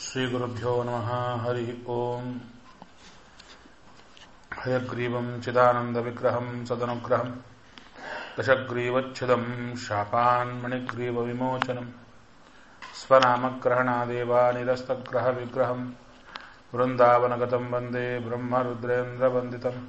श्रीगुरुभ्यो नमः हरिः ओम् हयग्रीवम् चिदानन्दविग्रहम् सदनुग्रहम् दशग्रीवच्छिदम् शापान्मणिग्रीवविमोचनम् स्वनामग्रहणादेवानिरस्तग्रहविग्रहम् वृन्दावनगतम् वन्दे ब्रह्मरुद्रेन्द्रवन्दितम्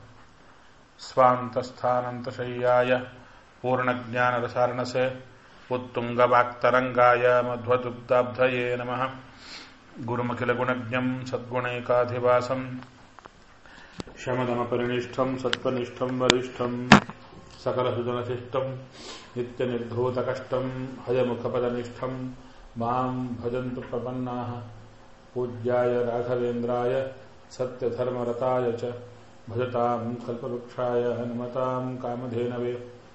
स्वान्तस्थानन्तशय्याय पूर्णज्ञानरसारणसे उत्तुङ्गवाक्तरङ्गाय मध्वदुग्धाब्धये नमः गुरुमखिलगुणज्ञम् सद्गुणैकाधिवासम् शमदमपरिनिष्ठम् सत्त्वनिष्ठम् वरिष्ठम् सकलसुजनशिष्टम् नित्यनिर्धूतकष्टम् हयमुखपदनिष्ठम् माम् भजन्तु प्रपन्नाः पूज्याय राघवेन्द्राय सत्यधर्मरताय च भजताम् कल्पवृक्षाय हनुमताम् कामधेनवे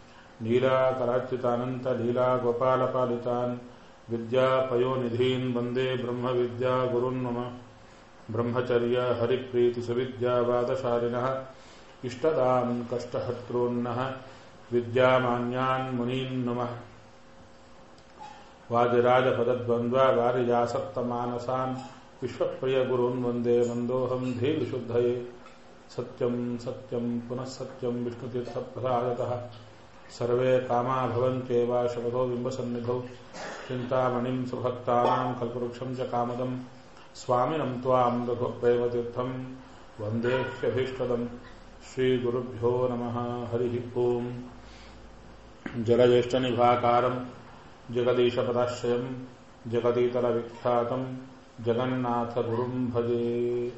नीलाकराच्युतानन्तलीलागोपालपालितान् विद्यापयोनिधीन् वन्दे ब्रह्मविद्यागुरुन् मम ब्रह्मचर्य हरिप्रीतिसुविद्यावादशालिनः इष्टदाम् कष्टहर्तॄन्नः विद्यामान्यान् मुनीन् नमः वादिराजपदद्वन्द्वा वारिजासप्तमानसान् विश्वप्रियगुरून् वन्दे मन्दोऽहम् धीविशुद्धये सत्यम् सत्यम् पुनः सत्यम् विष्णुतीर्थप्रसादतः सर्वे कामा भवन्त्येव शपथो बिम्बसन्निधौ चिन्तामणिम् सुभक्तानाम् कल्पवृक्षम् च कामदम् स्वामिनम् त्वाम् रघुप्रेमतीर्थम् वन्देह्यभीष्टदम् श्रीगुरुभ्यो नमः हरिः ओम् जलज्येष्ठनिभाकारम् जगदीशपदाश्रयम् जगदीतलविख्यातम् जगन्नाथगुरुम् भजे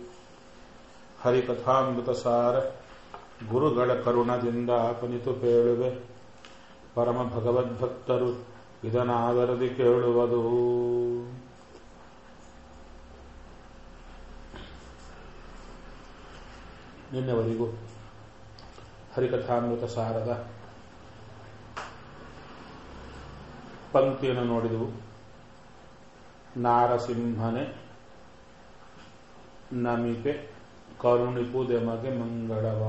ಹರಿಕಥಾಮೃತಸಾರ ಗುರುಗಳ ಕರುಣದಿಂದ ಆಪನಿತು ಪೇಳುವೆ ಪರಮ ಭಗವದ್ಭಕ್ತರು ಇದನಾದರದಿ ಕೇಳುವುದು ನಿನ್ನೆವರೆಗೂ ಹರಿಕಥಾಮೃತ ಸಾರದ ಪಂಕ್ತಿಯನ್ನು ನೋಡಿದೆವು ನಾರಸಿಂಹನೆ ನಮಿಪೆ ಕರುಣಿಪುದೆಮಗೆ ಮಂಗಳವ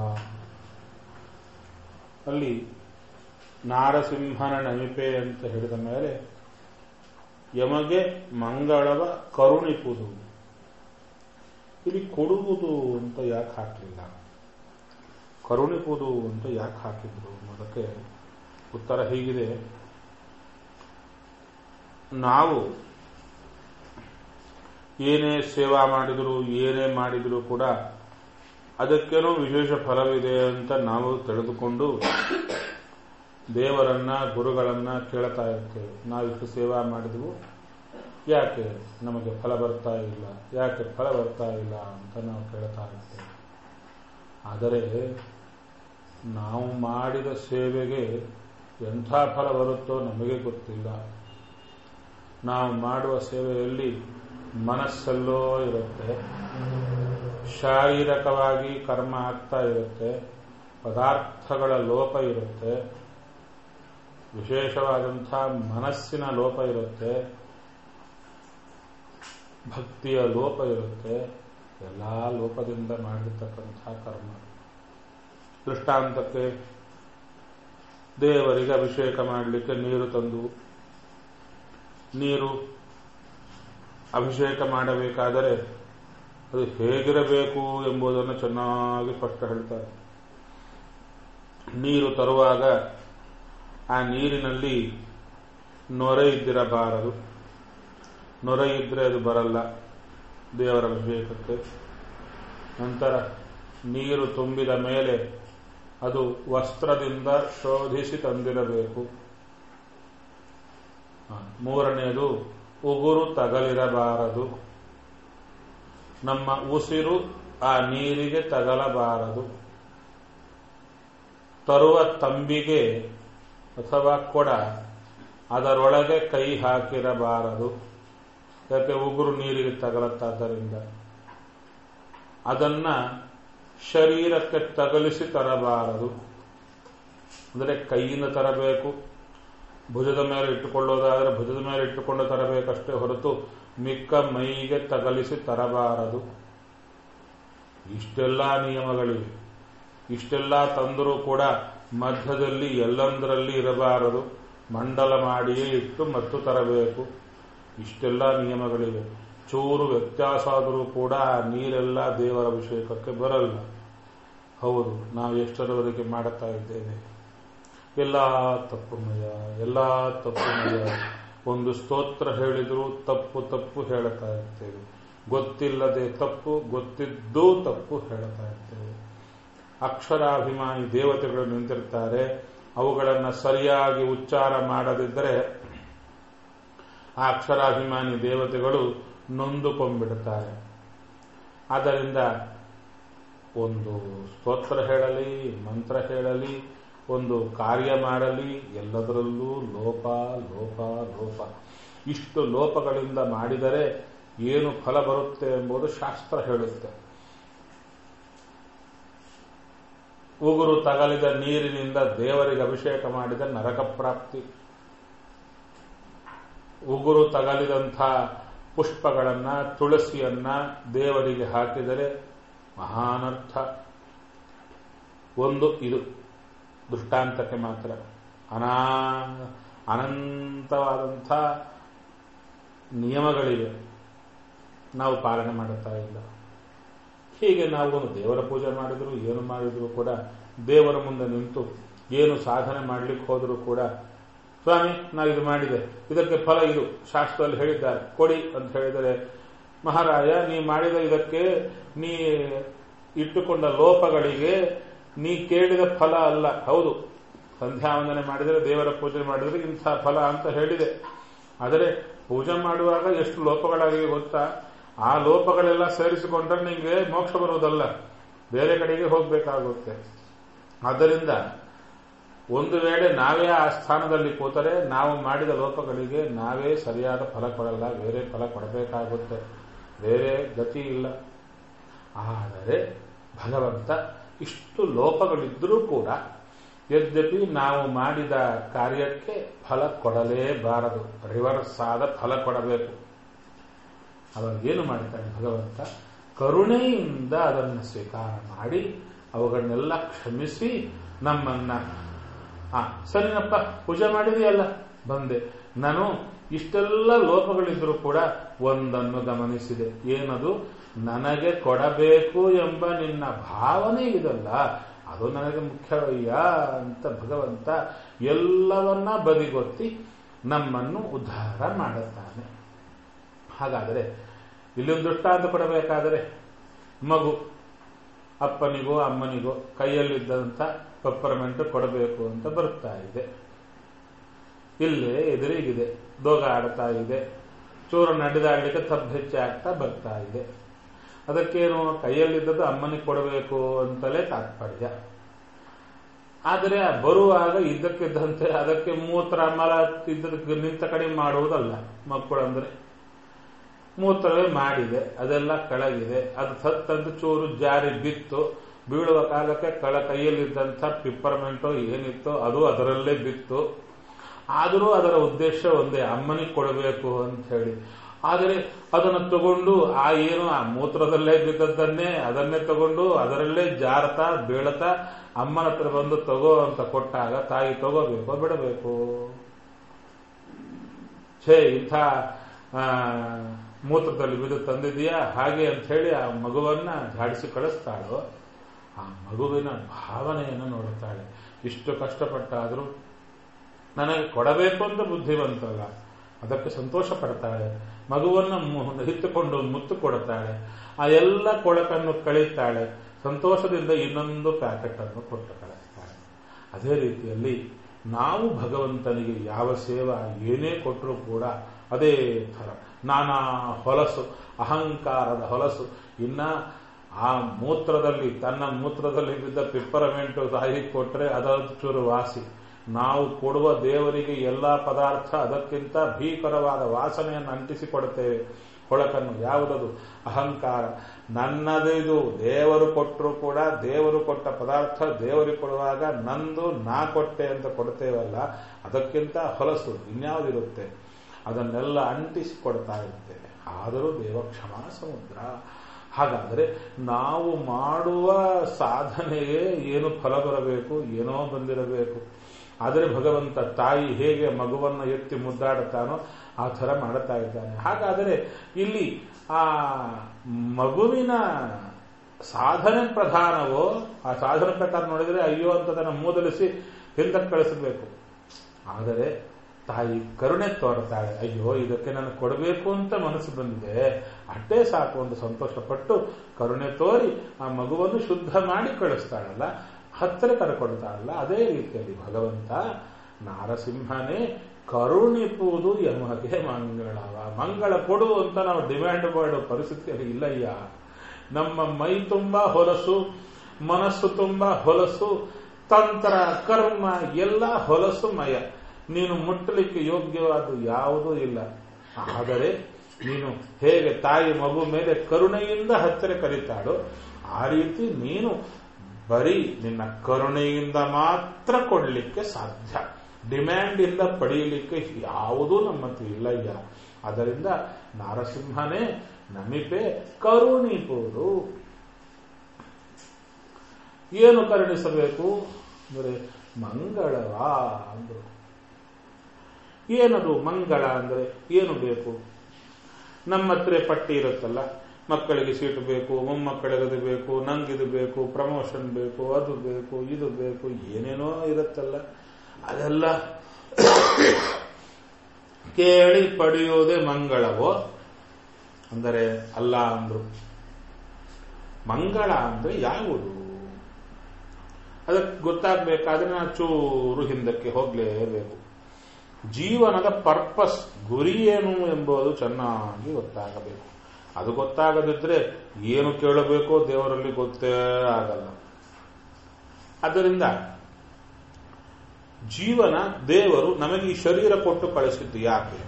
ಅಲ್ಲಿ ನಾರಸಿಂಹನ ನಮಿಪೆ ಅಂತ ಹೇಳಿದ ಮೇಲೆ ಯಮಗೆ ಮಂಗಳವ ಕರುಣಿಪುದು ಇಲ್ಲಿ ಕೊಡುವುದು ಅಂತ ಯಾಕೆ ಹಾಕಲಿಲ್ಲ ಕರುಣಿಪುದು ಅಂತ ಯಾಕೆ ಹಾಕಿದ್ರು ಅದಕ್ಕೆ ಉತ್ತರ ಹೀಗಿದೆ ನಾವು ಏನೇ ಸೇವಾ ಮಾಡಿದ್ರು ಏನೇ ಮಾಡಿದ್ರು ಕೂಡ ಅದಕ್ಕೇನೋ ವಿಶೇಷ ಫಲವಿದೆ ಅಂತ ನಾವು ತಿಳಿದುಕೊಂಡು ದೇವರನ್ನ ಗುರುಗಳನ್ನ ಕೇಳ್ತಾ ಇರ್ತೇವೆ ನಾವಿಷ್ಟು ಸೇವಾ ಮಾಡಿದ್ವು ಯಾಕೆ ನಮಗೆ ಫಲ ಬರ್ತಾ ಇಲ್ಲ ಯಾಕೆ ಫಲ ಬರ್ತಾ ಇಲ್ಲ ಅಂತ ನಾವು ಕೇಳ್ತಾ ಇರ್ತೇವೆ ಆದರೆ ನಾವು ಮಾಡಿದ ಸೇವೆಗೆ ಎಂಥ ಫಲ ಬರುತ್ತೋ ನಮಗೆ ಗೊತ್ತಿಲ್ಲ ನಾವು ಮಾಡುವ ಸೇವೆಯಲ್ಲಿ ಮನಸ್ಸಲ್ಲೋ ಇರುತ್ತೆ ಶಾರೀರಿಕವಾಗಿ ಕರ್ಮ ಆಗ್ತಾ ಇರುತ್ತೆ ಪದಾರ್ಥಗಳ ಲೋಪ ಇರುತ್ತೆ ವಿಶೇಷವಾದಂಥ ಮನಸ್ಸಿನ ಲೋಪ ಇರುತ್ತೆ ಭಕ್ತಿಯ ಲೋಪ ಇರುತ್ತೆ ಎಲ್ಲ ಲೋಪದಿಂದ ಮಾಡಿರ್ತಕ್ಕಂಥ ಕರ್ಮ ದೃಷ್ಟಾಂತಕ್ಕೆ ದೇವರಿಗೆ ಅಭಿಷೇಕ ಮಾಡಲಿಕ್ಕೆ ನೀರು ತಂದು ನೀರು ಅಭಿಷೇಕ ಮಾಡಬೇಕಾದರೆ ಅದು ಹೇಗಿರಬೇಕು ಎಂಬುದನ್ನು ಚೆನ್ನಾಗಿ ಸ್ಪಷ್ಟ ಹೇಳ್ತಾರೆ ನೀರು ತರುವಾಗ ಆ ನೀರಿನಲ್ಲಿ ನೊರೆ ಇದ್ದಿರಬಾರದು ನೊರೆ ಇದ್ರೆ ಅದು ಬರಲ್ಲ ದೇವರ ಅಭಿಷೇಕಕ್ಕೆ ನಂತರ ನೀರು ತುಂಬಿದ ಮೇಲೆ ಅದು ವಸ್ತ್ರದಿಂದ ಶೋಧಿಸಿ ತಂದಿರಬೇಕು ಮೂರನೆಯದು ಉಗುರು ತಗಲಿರಬಾರದು ನಮ್ಮ ಉಸಿರು ಆ ನೀರಿಗೆ ತಗಲಬಾರದು ತರುವ ತಂಬಿಗೆ ಅಥವಾ ಕೊಡ ಅದರೊಳಗೆ ಕೈ ಹಾಕಿರಬಾರದು ಯಾಕೆ ಉಗುರು ನೀರಿಗೆ ತಗಲತ್ತಾದ್ದರಿಂದ ಅದನ್ನ ಶರೀರಕ್ಕೆ ತಗಲಿಸಿ ತರಬಾರದು ಅಂದರೆ ಕೈಯಿಂದ ತರಬೇಕು ಭುಜದ ಮೇಲೆ ಇಟ್ಟುಕೊಳ್ಳೋದಾದರೆ ಭುಜದ ಮೇಲೆ ಇಟ್ಟುಕೊಂಡು ತರಬೇಕಷ್ಟೇ ಹೊರತು ಮಿಕ್ಕ ಮೈಗೆ ತಗಲಿಸಿ ತರಬಾರದು ಇಷ್ಟೆಲ್ಲ ನಿಯಮಗಳಿವೆ ಇಷ್ಟೆಲ್ಲ ತಂದರೂ ಕೂಡ ಮಧ್ಯದಲ್ಲಿ ಎಲ್ಲಂದರಲ್ಲಿ ಇರಬಾರದು ಮಂಡಲ ಮಾಡಿಯೇ ಇಟ್ಟು ಮತ್ತು ತರಬೇಕು ಇಷ್ಟೆಲ್ಲ ನಿಯಮಗಳಿವೆ ಚೂರು ವ್ಯತ್ಯಾಸ ಆದರೂ ಕೂಡ ನೀರೆಲ್ಲ ದೇವರ ಅಭಿಷೇಕಕ್ಕೆ ಬರಲ್ಲ ಹೌದು ನಾವು ಎಷ್ಟರವರೆಗೆ ಮಾಡುತ್ತಾ ಇದ್ದೇವೆ ಎಲ್ಲ ತಪ್ಪುಮಯ ಎಲ್ಲ ತಪ್ಪುಮಯ ಒಂದು ಸ್ತೋತ್ರ ಹೇಳಿದ್ರು ತಪ್ಪು ತಪ್ಪು ಹೇಳುತ್ತಾ ಇರ್ತೇವೆ ಗೊತ್ತಿಲ್ಲದೆ ತಪ್ಪು ಗೊತ್ತಿದ್ದೂ ತಪ್ಪು ಹೇಳುತ್ತಾ ಇರ್ತೇವೆ ಅಕ್ಷರಾಭಿಮಾನಿ ದೇವತೆಗಳು ನಿಂತಿರ್ತಾರೆ ಅವುಗಳನ್ನು ಸರಿಯಾಗಿ ಉಚ್ಚಾರ ಮಾಡದಿದ್ದರೆ ಆ ಅಕ್ಷರಾಭಿಮಾನಿ ದೇವತೆಗಳು ನೊಂದುಕೊಂಡ್ಬಿಡುತ್ತಾರೆ ಆದ್ದರಿಂದ ಒಂದು ಸ್ತೋತ್ರ ಹೇಳಲಿ ಮಂತ್ರ ಹೇಳಲಿ ಒಂದು ಕಾರ್ಯ ಮಾಡಲಿ ಎಲ್ಲದರಲ್ಲೂ ಲೋಪ ಲೋಪ ಲೋಪ ಇಷ್ಟು ಲೋಪಗಳಿಂದ ಮಾಡಿದರೆ ಏನು ಫಲ ಬರುತ್ತೆ ಎಂಬುದು ಶಾಸ್ತ್ರ ಹೇಳುತ್ತೆ ಉಗುರು ತಗಲಿದ ನೀರಿನಿಂದ ದೇವರಿಗೆ ಅಭಿಷೇಕ ಮಾಡಿದ ನರಕ ಪ್ರಾಪ್ತಿ ಉಗುರು ತಗಲಿದಂಥ ಪುಷ್ಪಗಳನ್ನ ತುಳಸಿಯನ್ನ ದೇವರಿಗೆ ಹಾಕಿದರೆ ಮಹಾನರ್ಥ ಒಂದು ಇದು ದೃಷ್ಟಾಂತಕ್ಕೆ ಮಾತ್ರ ಅನಾ ಅನಂತವಾದಂಥ ನಿಯಮಗಳಿವೆ ನಾವು ಪಾಲನೆ ಮಾಡುತ್ತಾ ಇಲ್ಲ ಹೀಗೆ ನಾವು ಒಂದು ದೇವರ ಪೂಜೆ ಮಾಡಿದ್ರು ಏನು ಮಾಡಿದ್ರು ಕೂಡ ದೇವರ ಮುಂದೆ ನಿಂತು ಏನು ಸಾಧನೆ ಮಾಡ್ಲಿಕ್ಕೆ ಹೋದರೂ ಕೂಡ ಸ್ವಾಮಿ ನಾವು ಇದು ಮಾಡಿದೆ ಇದಕ್ಕೆ ಫಲ ಇದು ಶಾಸ್ತ್ರದಲ್ಲಿ ಹೇಳಿದ್ದಾರೆ ಕೊಡಿ ಅಂತ ಹೇಳಿದರೆ ಮಹಾರಾಯ ನೀ ಮಾಡಿದ ಇದಕ್ಕೆ ನೀ ಇಟ್ಟುಕೊಂಡ ಲೋಪಗಳಿಗೆ ನೀ ಕೇಳಿದ ಫಲ ಅಲ್ಲ ಹೌದು ಸಂಧ್ಯಾ ವಂದನೆ ಮಾಡಿದರೆ ದೇವರ ಪೂಜೆ ಮಾಡಿದರೆ ಇಂಥ ಫಲ ಅಂತ ಹೇಳಿದೆ ಆದರೆ ಪೂಜೆ ಮಾಡುವಾಗ ಎಷ್ಟು ಲೋಪಗಳಾಗಿವೆ ಗೊತ್ತಾ ಆ ಲೋಪಗಳೆಲ್ಲ ಸೇರಿಸಿಕೊಂಡ್ರೆ ನಿಮಗೆ ಮೋಕ್ಷ ಬರುವುದಲ್ಲ ಬೇರೆ ಕಡೆಗೆ ಹೋಗಬೇಕಾಗುತ್ತೆ ಆದ್ದರಿಂದ ಒಂದು ವೇಳೆ ನಾವೇ ಆ ಸ್ಥಾನದಲ್ಲಿ ಕೂತರೆ ನಾವು ಮಾಡಿದ ಲೋಪಗಳಿಗೆ ನಾವೇ ಸರಿಯಾದ ಫಲ ಕೊಡಲ್ಲ ಬೇರೆ ಫಲ ಕೊಡಬೇಕಾಗುತ್ತೆ ಬೇರೆ ಗತಿ ಇಲ್ಲ ಆದರೆ ಭಗವಂತ ಇಷ್ಟು ಲೋಪಗಳಿದ್ದರೂ ಕೂಡ ಯದ್ಯಪಿ ನಾವು ಮಾಡಿದ ಕಾರ್ಯಕ್ಕೆ ಫಲ ಕೊಡಲೇಬಾರದು ರಿವರ್ಸ್ ಆದ ಫಲ ಕೊಡಬೇಕು ಅವಾಗ ಏನು ಮಾಡ್ತಾನೆ ಭಗವಂತ ಕರುಣೆಯಿಂದ ಅದನ್ನು ಸ್ವೀಕಾರ ಮಾಡಿ ಅವುಗಳನ್ನೆಲ್ಲ ಕ್ಷಮಿಸಿ ನಮ್ಮನ್ನ ಆ ಸರಿನಪ್ಪ ಪೂಜೆ ಮಾಡಿದೆಯಲ್ಲ ಬಂದೆ ನಾನು ಇಷ್ಟೆಲ್ಲ ಲೋಪಗಳಿದ್ರೂ ಕೂಡ ಒಂದನ್ನು ಗಮನಿಸಿದೆ ಏನದು ನನಗೆ ಕೊಡಬೇಕು ಎಂಬ ನಿನ್ನ ಭಾವನೆ ಇದಲ್ಲ ಅದು ನನಗೆ ಮುಖ್ಯವಯ್ಯ ಅಂತ ಭಗವಂತ ಎಲ್ಲವನ್ನ ಬದಿಗೊತ್ತಿ ನಮ್ಮನ್ನು ಉದ್ಧಾರ ಮಾಡುತ್ತಾನೆ ಹಾಗಾದರೆ ಇಲ್ಲೊಂದು ದೃಷ್ಟಾಂತ ಕೊಡಬೇಕಾದರೆ ಮಗು ಅಪ್ಪನಿಗೋ ಅಮ್ಮನಿಗೋ ಕೈಯಲ್ಲಿದ್ದಂಥ ಪಪ್ಪರ್ಮೆಂಟ್ ಕೊಡಬೇಕು ಅಂತ ಬರ್ತಾ ಇದೆ ಇಲ್ಲೇ ಎದುರಿಗಿದೆ ದೋಗ ಆಡ್ತಾ ಇದೆ ಚೂರು ನಡೆದಾಡಲಿಕ್ಕೆ ತಬ್ಬು ಹೆಚ್ಚಾಗ್ತಾ ಬರ್ತಾ ಇದೆ ಅದಕ್ಕೇನು ಕೈಯಲ್ಲಿದ್ದದ್ದು ಅಮ್ಮನಿಗೆ ಕೊಡಬೇಕು ಅಂತಲೇ ತಾತ್ಪರ್ಯ ಆದರೆ ಬರುವಾಗ ಇದ್ದಕ್ಕಿದ್ದಂತೆ ಅದಕ್ಕೆ ಮೂತ್ರ ಮಲ ಇದ್ದದಕ್ಕೆ ನಿಂತ ಕಡೆ ಮಾಡುವುದಲ್ಲ ಮಕ್ಕಳಂದ್ರೆ ಮೂತ್ರವೇ ಮಾಡಿದೆ ಅದೆಲ್ಲ ಕೆಳಗಿದೆ ಅದು ಸತ್ತಂದು ಚೂರು ಜಾರಿ ಬಿತ್ತು ಬೀಳುವ ಕಾಲಕ್ಕೆ ಕಳ ಕೈಯಲ್ಲಿದ್ದಂಥ ಪಿಪ್ಪರ್ಮೆಂಟೋ ಏನಿತ್ತೋ ಅದು ಅದರಲ್ಲೇ ಬಿತ್ತು ಆದರೂ ಅದರ ಉದ್ದೇಶ ಒಂದೇ ಅಮ್ಮನಿಗೆ ಕೊಡಬೇಕು ಅಂತ ಹೇಳಿ ಆದರೆ ಅದನ್ನು ತಗೊಂಡು ಆ ಏನು ಆ ಮೂತ್ರದಲ್ಲೇ ಬಿದ್ದದ್ದನ್ನೇ ಅದನ್ನೇ ತಗೊಂಡು ಅದರಲ್ಲೇ ಜಾರತಾ ಬೀಳತಾ ಅಮ್ಮನ ಹತ್ರ ಬಂದು ತಗೋ ಅಂತ ಕೊಟ್ಟಾಗ ತಾಯಿ ತಗೋಬೇಕು ಬಿಡಬೇಕು ಛೇ ಇಂಥ ಮೂತ್ರದಲ್ಲಿ ಬಿದ್ದು ತಂದಿದೆಯಾ ಹಾಗೆ ಅಂತ ಹೇಳಿ ಆ ಮಗುವನ್ನ ಝಾಡಿಸಿ ಕಳಿಸ್ತಾಳೋ ಆ ಮಗುವಿನ ಭಾವನೆಯನ್ನು ನೋಡುತ್ತಾಳೆ ಇಷ್ಟು ಕಷ್ಟಪಟ್ಟಾದರೂ ನನಗೆ ಕೊಡಬೇಕು ಅಂತ ಬುದ್ಧಿವಂತಲ್ಲ ಅದಕ್ಕೆ ಸಂತೋಷ ಪಡ್ತಾಳೆ ಮಗುವನ್ನು ಹಿತ್ತುಕೊಂಡು ಮುತ್ತು ಕೊಡುತ್ತಾಳೆ ಆ ಎಲ್ಲ ಕೊಳಕನ್ನು ಕಳೀತಾಳೆ ಸಂತೋಷದಿಂದ ಇನ್ನೊಂದು ಪ್ಯಾಕೆಟ್ ಅನ್ನು ಕೊಟ್ಟು ಕಳಿಸ್ತಾಳೆ ಅದೇ ರೀತಿಯಲ್ಲಿ ನಾವು ಭಗವಂತನಿಗೆ ಯಾವ ಸೇವಾ ಏನೇ ಕೊಟ್ಟರೂ ಕೂಡ ಅದೇ ಥರ ನಾನಾ ಹೊಲಸು ಅಹಂಕಾರದ ಹೊಲಸು ಇನ್ನ ಆ ಮೂತ್ರದಲ್ಲಿ ತನ್ನ ಮೂತ್ರದಲ್ಲಿ ಬಿದ್ದ ಪಿಪ್ಪರಮೆಂಟು ತಾಯಿ ಕೊಟ್ಟರೆ ಅದೊಂದು ಚೂರು ವಾಸಿ ನಾವು ಕೊಡುವ ದೇವರಿಗೆ ಎಲ್ಲ ಪದಾರ್ಥ ಅದಕ್ಕಿಂತ ಭೀಕರವಾದ ವಾಸನೆಯನ್ನು ಅಂಟಿಸಿಕೊಡುತ್ತೇವೆ ಕೊಳಕನ್ನು ಯಾವುದದು ಅಹಂಕಾರ ನನ್ನದಿದು ದೇವರು ಕೊಟ್ಟರು ಕೂಡ ದೇವರು ಕೊಟ್ಟ ಪದಾರ್ಥ ದೇವರಿಗೆ ಕೊಡುವಾಗ ನಂದು ನಾ ಕೊಟ್ಟೆ ಅಂತ ಕೊಡ್ತೇವಲ್ಲ ಅದಕ್ಕಿಂತ ಹೊಲಸು ಇನ್ಯಾವುದಿರುತ್ತೆ ಅದನ್ನೆಲ್ಲ ಅಂಟಿಸಿಕೊಡ್ತಾ ಇರ್ತೇವೆ ಆದರೂ ದೇವ ಕ್ಷಮಾ ಸಮುದ್ರ ಹಾಗಾದರೆ ನಾವು ಮಾಡುವ ಸಾಧನೆಗೆ ಏನು ಫಲ ಬರಬೇಕು ಏನೋ ಬಂದಿರಬೇಕು ಆದರೆ ಭಗವಂತ ತಾಯಿ ಹೇಗೆ ಮಗುವನ್ನು ಎತ್ತಿ ಮುದ್ದಾಡುತ್ತಾನೋ ಆ ಥರ ಮಾಡುತ್ತಾ ಇದ್ದಾನೆ ಹಾಗಾದರೆ ಇಲ್ಲಿ ಆ ಮಗುವಿನ ಸಾಧನೆ ಪ್ರಧಾನವೋ ಆ ಸಾಧನೆ ಪ್ರಕಾರ ನೋಡಿದರೆ ಅಯ್ಯೋ ಅಂತ ತನ್ನ ಮೂದಲಿಸಿ ಹಿಂದಕ್ಕೆ ಕಳಿಸಬೇಕು ಆದರೆ ತಾಯಿ ಕರುಣೆ ತೋರ್ತಾಳೆ ಅಯ್ಯೋ ಇದಕ್ಕೆ ನಾನು ಕೊಡಬೇಕು ಅಂತ ಮನಸ್ಸು ಬಂದಿದೆ ಅಷ್ಟೇ ಸಾಕು ಅಂತ ಸಂತೋಷಪಟ್ಟು ಕರುಣೆ ತೋರಿ ಆ ಮಗುವನ್ನು ಶುದ್ಧ ಮಾಡಿ ಕಳಿಸ್ತಾಳಲ್ಲ ಹತ್ತಿರ ಕರ್ಕೊಳ್ತಾಳಲ್ಲ ಅದೇ ರೀತಿಯಲ್ಲಿ ಭಗವಂತ ನಾರಸಿಂಹನೇ ಕರುಣಿಪುವುದು ಯಮಗೆ ಮಂಗಳವ ಮಂಗಳ ಕೊಡು ಅಂತ ನಾವು ಡಿಮ್ಯಾಂಡ್ ಮಾಡೋ ಪರಿಸ್ಥಿತಿಯಲ್ಲಿ ಇಲ್ಲಯ್ಯ ನಮ್ಮ ಮೈ ತುಂಬಾ ಹೊಲಸು ಮನಸ್ಸು ತುಂಬಾ ಹೊಲಸು ತಂತ್ರ ಕರ್ಮ ಎಲ್ಲ ಹೊಲಸು ಮಯ ನೀನು ಮುಟ್ಟಲಿಕ್ಕೆ ಯೋಗ್ಯವಾದ ಯಾವುದೂ ಇಲ್ಲ ಆದರೆ ನೀನು ಹೇಗೆ ತಾಯಿ ಮಗು ಮೇಲೆ ಕರುಣೆಯಿಂದ ಹತ್ತಿರ ಕರೀತಾಳೋ ಆ ರೀತಿ ನೀನು ಬರೀ ನಿನ್ನ ಕರುಣೆಯಿಂದ ಮಾತ್ರ ಕೊಡಲಿಕ್ಕೆ ಸಾಧ್ಯ ಡಿಮ್ಯಾಂಡ್ ಇಂದ ಪಡೆಯಲಿಕ್ಕೆ ಯಾವುದೂ ನಮ್ಮ ಹತ್ರ ಇಲ್ಲಯ್ಯ ಅದರಿಂದ ನಾರಸಿಂಹನೇ ನಮಿಪೆ ಕರುಣಿಪುರು ಏನು ಕರುಣಿಸಬೇಕು ಅಂದರೆ ಮಂಗಳವಾ ಅಂದ್ರು ಏನದು ಮಂಗಳ ಅಂದರೆ ಏನು ಬೇಕು ನಮ್ಮ ಹತ್ರ ಪಟ್ಟಿ ಇರುತ್ತಲ್ಲ ಮಕ್ಕಳಿಗೆ ಸೀಟು ಬೇಕು ಮೊಮ್ಮಕ್ಕಳಿಗೆ ಅದು ಬೇಕು ನಂಗಿದು ಬೇಕು ಪ್ರಮೋಷನ್ ಬೇಕು ಅದು ಬೇಕು ಇದು ಬೇಕು ಏನೇನೋ ಇರುತ್ತಲ್ಲ ಅದೆಲ್ಲ ಕೇಳಿ ಪಡೆಯುವುದೇ ಮಂಗಳವೋ ಅಂದರೆ ಅಲ್ಲ ಅಂದ್ರು ಮಂಗಳ ಅಂದ್ರೆ ಯಾವುದು ಅದಕ್ಕೆ ಗೊತ್ತಾಗಬೇಕಾದ್ರೆ ನಾನು ಚೂರು ಹಿಂದಕ್ಕೆ ಹೋಗ್ಲೇಬೇಕು ಜೀವನದ ಪರ್ಪಸ್ ಗುರಿ ಏನು ಎಂಬುದು ಚೆನ್ನಾಗಿ ಗೊತ್ತಾಗಬೇಕು ಅದು ಗೊತ್ತಾಗದಿದ್ರೆ ಏನು ಕೇಳಬೇಕೋ ದೇವರಲ್ಲಿ ಗೊತ್ತೇ ಆಗಲ್ಲ ಆದ್ದರಿಂದ ಜೀವನ ದೇವರು ನಮಗೆ ಈ ಶರೀರ ಕೊಟ್ಟು ಕಳಿಸಿದ್ದು ಯಾಕೆ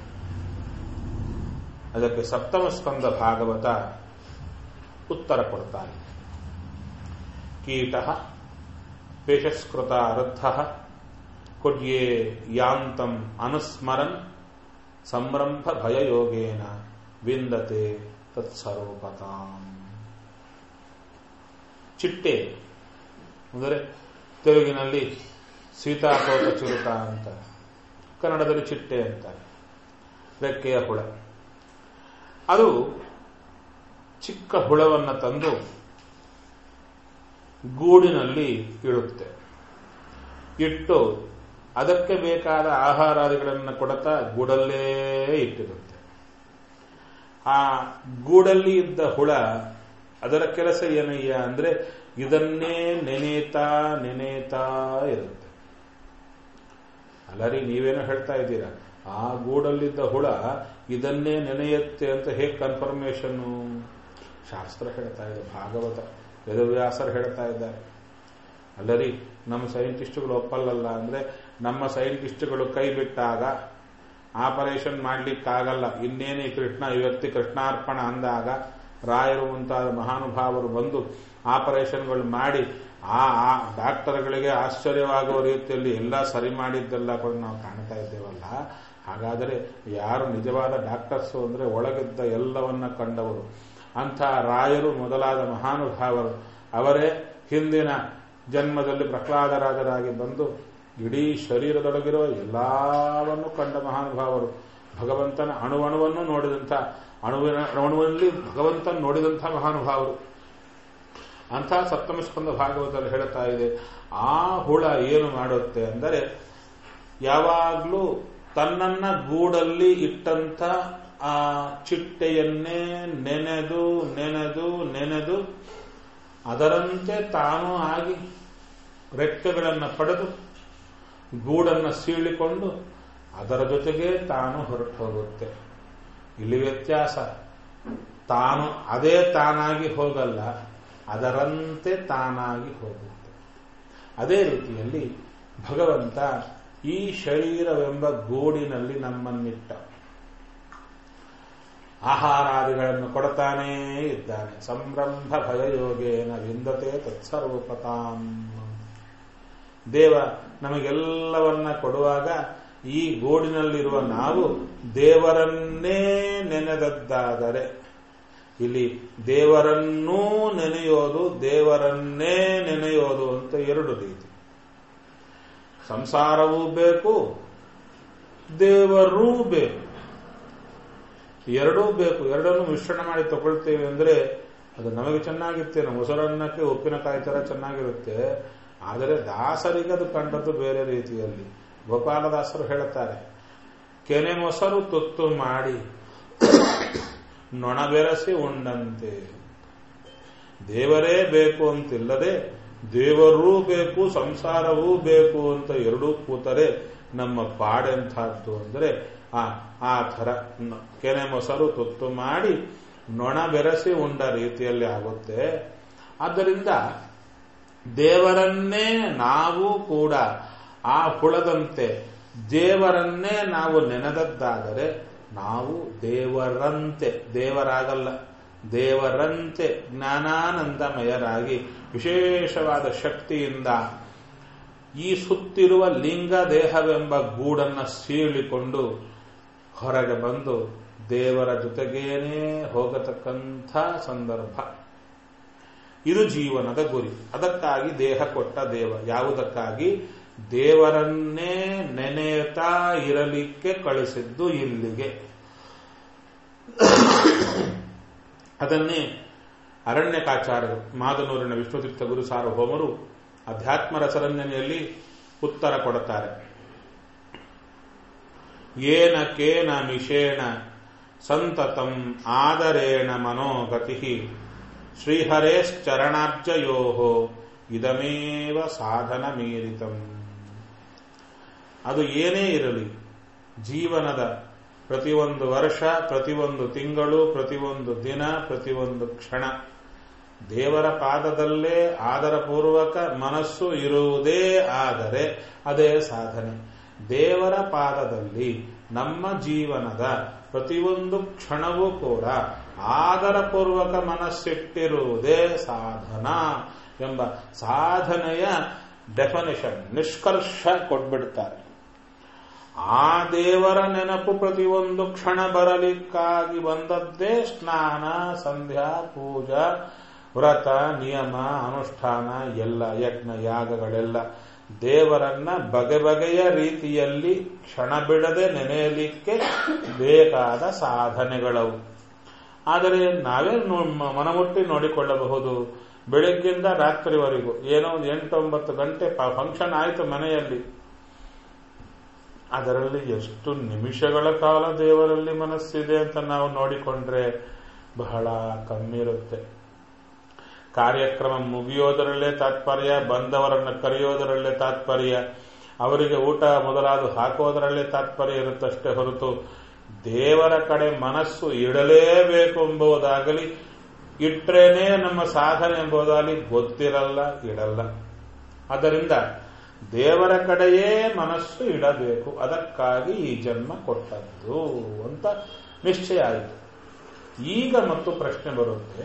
ಅದಕ್ಕೆ ಸಪ್ತಮ ಸ್ಕಂದ ಭಾಗವತ ಉತ್ತರ ಕೊಡ್ತಾನೆ ಕೀಟ ಪೇಶಸ್ಕೃತ ಅರ್ಥ ಕೊಡ್ಯೇ ಯಾಂತಂ ಅನುಸ್ಮರನ್ ಸಂರಂಭ ಭಯಯೋಗೇನ ವಿಂದತೆ ತತ್ಸರೋಪತಾಂ ಚಿಟ್ಟೆ ಅಂದರೆ ತೆಲುಗಿನಲ್ಲಿ ಸೀತಾಕೋಟ ಚಿರುತ ಅಂತ ಕನ್ನಡದಲ್ಲಿ ಚಿಟ್ಟೆ ಅಂತಾರೆ ರೆಕ್ಕೆಯ ಹುಳ ಅದು ಚಿಕ್ಕ ಹುಳವನ್ನು ತಂದು ಗೂಡಿನಲ್ಲಿ ಇಡುತ್ತೆ ಇಟ್ಟು ಅದಕ್ಕೆ ಬೇಕಾದ ಆಹಾರಾದಿಗಳನ್ನು ಕೊಡುತ್ತಾ ಗೂಡಲ್ಲೇ ಇಟ್ಟಿರುತ್ತೆ ಆ ಗೂಡಲ್ಲಿ ಇದ್ದ ಹುಳ ಅದರ ಕೆಲಸ ಏನಯ್ಯ ಅಂದ್ರೆ ಇದನ್ನೇ ನೆನೆತಾ ನೆನೆತಾ ಇರುತ್ತೆ ಅಲ್ಲರಿ ನೀವೇನೋ ಹೇಳ್ತಾ ಇದ್ದೀರಾ ಆ ಗೂಡಲ್ಲಿದ್ದ ಹುಳ ಇದನ್ನೇ ನೆನೆಯುತ್ತೆ ಅಂತ ಹೇಗೆ ಕನ್ಫರ್ಮೇಶನ್ನು ಶಾಸ್ತ್ರ ಹೇಳ್ತಾ ಇದೆ ಭಾಗವತ ವೇದವ್ಯಾಸರು ಹೇಳ್ತಾ ಇದ್ದಾರೆ ಅಲ್ಲರಿ ನಮ್ಮ ಸೈಂಟಿಸ್ಟ್ಗಳು ಒಪ್ಪಲ್ಲಲ್ಲ ಅಂದ್ರೆ ನಮ್ಮ ಸೈಂಟಿಸ್ಟ್ಗಳು ಕೈ ಬಿಟ್ಟಾಗ ಆಪರೇಷನ್ ಮಾಡ್ಲಿಕ್ಕಾಗಲ್ಲ ಇನ್ನೇನು ಈ ಕೃಷ್ಣ ಈ ವ್ಯಕ್ತಿ ಕೃಷ್ಣಾರ್ಪಣ ಅಂದಾಗ ರಾಯರು ಮುಂತಾದ ಮಹಾನುಭಾವರು ಬಂದು ಆಪರೇಷನ್ಗಳು ಮಾಡಿ ಆ ಆ ಡಾಕ್ಟರ್ಗಳಿಗೆ ಆಶ್ಚರ್ಯವಾಗುವ ರೀತಿಯಲ್ಲಿ ಎಲ್ಲ ಸರಿ ಮಾಡಿದ್ದೆಲ್ಲ ಕೂಡ ನಾವು ಕಾಣ್ತಾ ಇದ್ದೇವಲ್ಲ ಹಾಗಾದರೆ ಯಾರು ನಿಜವಾದ ಡಾಕ್ಟರ್ಸು ಅಂದ್ರೆ ಒಳಗಿದ್ದ ಎಲ್ಲವನ್ನ ಕಂಡವರು ಅಂಥ ರಾಯರು ಮೊದಲಾದ ಮಹಾನುಭಾವರು ಅವರೇ ಹಿಂದಿನ ಜನ್ಮದಲ್ಲಿ ಪ್ರಹ್ಲಾದರಾಜರಾಗಿ ಬಂದು ಇಡೀ ಶರೀರದೊಳಗಿರುವ ಎಲ್ಲವನ್ನು ಕಂಡ ಮಹಾನುಭಾವರು ಭಗವಂತನ ಅಣುವಣುವನ್ನು ನೋಡಿದಂಥ ಅಣುವಿನ ಅಣುವಿನಲ್ಲಿ ಭಗವಂತನ ನೋಡಿದಂಥ ಮಹಾನುಭಾವರು ಅಂಥ ಸಪ್ತಮಸ್ಕಂದ ಭಾಗವತದಲ್ಲಿ ಹೇಳ್ತಾ ಇದೆ ಆ ಹುಳ ಏನು ಮಾಡುತ್ತೆ ಅಂದರೆ ಯಾವಾಗಲೂ ತನ್ನನ್ನ ಗೂಡಲ್ಲಿ ಇಟ್ಟಂತ ಆ ಚಿಟ್ಟೆಯನ್ನೇ ನೆನೆದು ನೆನೆದು ನೆನೆದು ಅದರಂತೆ ತಾನು ಆಗಿ ರೆಕ್ಕೆಗಳನ್ನು ಪಡೆದು ಗೂಡನ್ನು ಸೀಳಿಕೊಂಡು ಅದರ ಜೊತೆಗೆ ತಾನು ಹೊರಟು ಹೋಗುತ್ತೆ ಇಲ್ಲಿ ವ್ಯತ್ಯಾಸ ತಾನು ಅದೇ ತಾನಾಗಿ ಹೋಗಲ್ಲ ಅದರಂತೆ ತಾನಾಗಿ ಹೋಗುತ್ತೆ ಅದೇ ರೀತಿಯಲ್ಲಿ ಭಗವಂತ ಈ ಶರೀರವೆಂಬ ಗೂಡಿನಲ್ಲಿ ನಮ್ಮನ್ನಿಟ್ಟ ಆಹಾರಾದಿಗಳನ್ನು ಕೊಡ್ತಾನೇ ಇದ್ದಾನೆ ಸಂರಂಭ ಭಯಯೋಗೇನ ವಿಂದತೆ ತತ್ಸರ್ವಪತಾಂ ದೇವ ನಮಗೆಲ್ಲವನ್ನ ಕೊಡುವಾಗ ಈ ಗೋಡಿನಲ್ಲಿರುವ ನಾವು ದೇವರನ್ನೇ ನೆನೆದದ್ದಾದರೆ ಇಲ್ಲಿ ದೇವರನ್ನೂ ನೆನೆಯೋದು ದೇವರನ್ನೇ ನೆನೆಯೋದು ಅಂತ ಎರಡು ರೀತಿ ಸಂಸಾರವೂ ಬೇಕು ದೇವರೂ ಬೇಕು ಎರಡೂ ಬೇಕು ಎರಡನ್ನೂ ಮಿಶ್ರಣ ಮಾಡಿ ತಗೊಳ್ತೇವೆ ಅಂದ್ರೆ ಅದು ನಮಗೆ ಚೆನ್ನಾಗಿರ್ತೇನೆ ಮೊಸರನ್ನಕ್ಕೆ ಉಪ್ಪಿನಕಾಯಿ ತರ ಚೆನ್ನಾಗಿರುತ್ತೆ ಆದರೆ ದಾಸರಿಗೆ ಅದು ಕಂಡದ್ದು ಬೇರೆ ರೀತಿಯಲ್ಲಿ ಗೋಪಾಲದಾಸರು ಹೇಳುತ್ತಾರೆ ಕೆನೆ ಮೊಸರು ತುತ್ತು ಮಾಡಿ ನೊಣ ಬೆರೆಸಿ ಉಂಡಂತೆ ದೇವರೇ ಬೇಕು ಅಂತಿಲ್ಲದೆ ದೇವರೂ ಬೇಕು ಸಂಸಾರವೂ ಬೇಕು ಅಂತ ಎರಡೂ ಕೂತರೆ ನಮ್ಮ ಪಾಡೆಂಥದ್ದು ಅಂದರೆ ಆ ಆ ಥರ ನ- ಕೆನೆ ಮೊಸರು ತುತ್ತು ಮಾಡಿ ನೊಣ ಬೆರೆಸಿ ಉಂಡ ರೀತಿಯಲ್ಲಿ ಆಗುತ್ತೆ ಆದ್ದರಿಂದ ದೇವರನ್ನೇ ನಾವು ಕೂಡ ಆ ಹುಳದಂತೆ ದೇವರನ್ನೇ ನಾವು ನೆನೆದದ್ದಾದರೆ ನಾವು ದೇವರಂತೆ ದೇವರಾಗಲ್ಲ ದೇವರಂತೆ ಜ್ಞಾನಾನಂದಮಯರಾಗಿ ವಿಶೇಷವಾದ ಶಕ್ತಿಯಿಂದ ಈ ಸುತ್ತಿರುವ ಲಿಂಗ ದೇಹವೆಂಬ ಗೂಡನ್ನ ಸೀಳಿಕೊಂಡು ಹೊರಗೆ ಬಂದು ದೇವರ ಜೊತೆಗೇನೆ ಹೋಗತಕ್ಕಂಥ ಸಂದರ್ಭ ಇದು ಜೀವನದ ಗುರಿ ಅದಕ್ಕಾಗಿ ದೇಹ ಕೊಟ್ಟ ದೇವ ಯಾವುದಕ್ಕಾಗಿ ದೇವರನ್ನೇ ನೆನೆಯುತ್ತಾ ಇರಲಿಕ್ಕೆ ಕಳಿಸಿದ್ದು ಇಲ್ಲಿಗೆ ಅದನ್ನೇ ಅರಣ್ಯಕಾಚಾರ್ಯರು ಮಾದನೂರಿನ ವಿಶ್ವತೀರ್ಥ ಗುರು ಸಾರ್ವಭೌಮರು ಅಧ್ಯಾತ್ಮ ರಸರಂಜನೆಯಲ್ಲಿ ಉತ್ತರ ಕೊಡುತ್ತಾರೆ ಏನ ಕೇನ ಮಿಷೇಣ ಸಂತತಂ ಆದರೇಣ ಮನೋಗತಿ ಶ್ರೀಹರೇಶ್ಚರಣಾಬ್ಜಯೋ ಇದಮೇವ ಸಾಧನ ಮೀರಿತಂ ಅದು ಏನೇ ಇರಲಿ ಜೀವನದ ಪ್ರತಿಯೊಂದು ವರ್ಷ ಪ್ರತಿಯೊಂದು ತಿಂಗಳು ಪ್ರತಿಯೊಂದು ದಿನ ಪ್ರತಿಯೊಂದು ಕ್ಷಣ ದೇವರ ಪಾದದಲ್ಲೇ ಆದರಪೂರ್ವಕ ಮನಸ್ಸು ಇರುವುದೇ ಆದರೆ ಅದೇ ಸಾಧನೆ ದೇವರ ಪಾದದಲ್ಲಿ ನಮ್ಮ ಜೀವನದ ಪ್ರತಿಯೊಂದು ಕ್ಷಣವೂ ಕೂಡ ಆದರಪೂರ್ವಕ ಮನಸ್ಸಿಟ್ಟಿರುವುದೇ ಸಾಧನ ಎಂಬ ಸಾಧನೆಯ ಡೆಫಿನೇಷನ್ ನಿಷ್ಕರ್ಷ ಕೊಟ್ಬಿಡ್ತಾರೆ ಆ ದೇವರ ನೆನಪು ಪ್ರತಿಯೊಂದು ಕ್ಷಣ ಬರಲಿಕ್ಕಾಗಿ ಬಂದದ್ದೇ ಸ್ನಾನ ಸಂಧ್ಯಾ ಪೂಜಾ ವ್ರತ ನಿಯಮ ಅನುಷ್ಠಾನ ಎಲ್ಲ ಯಜ್ಞ ಯಾಗಗಳೆಲ್ಲ ದೇವರನ್ನ ಬಗೆ ಬಗೆಯ ರೀತಿಯಲ್ಲಿ ಕ್ಷಣ ಬಿಡದೆ ನೆನೆಯಲಿಕ್ಕೆ ಬೇಕಾದ ಸಾಧನೆಗಳವು ಆದರೆ ನಾವೇ ನೋ- ಮನಮುಟ್ಟಿ ನೋಡಿಕೊಳ್ಳಬಹುದು ಬೆಳಗ್ಗಿಂದ ರಾತ್ರಿವರೆಗೂ ಏನೋ ಒಂದು ಎಂಟೊಂಬತ್ತು ಗಂಟೆ ಫಂಕ್ಷನ್ ಆಯಿತು ಮನೆಯಲ್ಲಿ ಅದರಲ್ಲಿ ಎಷ್ಟು ನಿಮಿಷಗಳ ಕಾಲ ದೇವರಲ್ಲಿ ಮನಸ್ಸಿದೆ ಅಂತ ನಾವು ನೋಡಿಕೊಂಡ್ರೆ ಬಹಳ ಕಮ್ಮಿ ಇರುತ್ತೆ ಕಾರ್ಯಕ್ರಮ ಮುಗಿಯೋದರಲ್ಲೇ ತಾತ್ಪರ್ಯ ಬಂದವರನ್ನು ಕರೆಯೋದರಲ್ಲೇ ತಾತ್ಪರ್ಯ ಅವರಿಗೆ ಊಟ ಮೊದಲಾದ ಹಾಕೋದರಲ್ಲೇ ತಾತ್ಪರ್ಯ ಇರುತ್ತಷ್ಟೇ ಹೊರತು ದೇವರ ಕಡೆ ಮನಸ್ಸು ಇಡಲೇಬೇಕು ಎಂಬುದಾಗಲಿ ಇಟ್ರೇನೆ ನಮ್ಮ ಸಾಧನೆ ಎಂಬುದಾಗಲಿ ಗೊತ್ತಿರಲ್ಲ ಇಡಲ್ಲ ಆದ್ದರಿಂದ ದೇವರ ಕಡೆಯೇ ಮನಸ್ಸು ಇಡಬೇಕು ಅದಕ್ಕಾಗಿ ಈ ಜನ್ಮ ಕೊಟ್ಟದ್ದು ಅಂತ ನಿಶ್ಚಯ ಆಯಿತು ಈಗ ಮತ್ತು ಪ್ರಶ್ನೆ ಬರುತ್ತೆ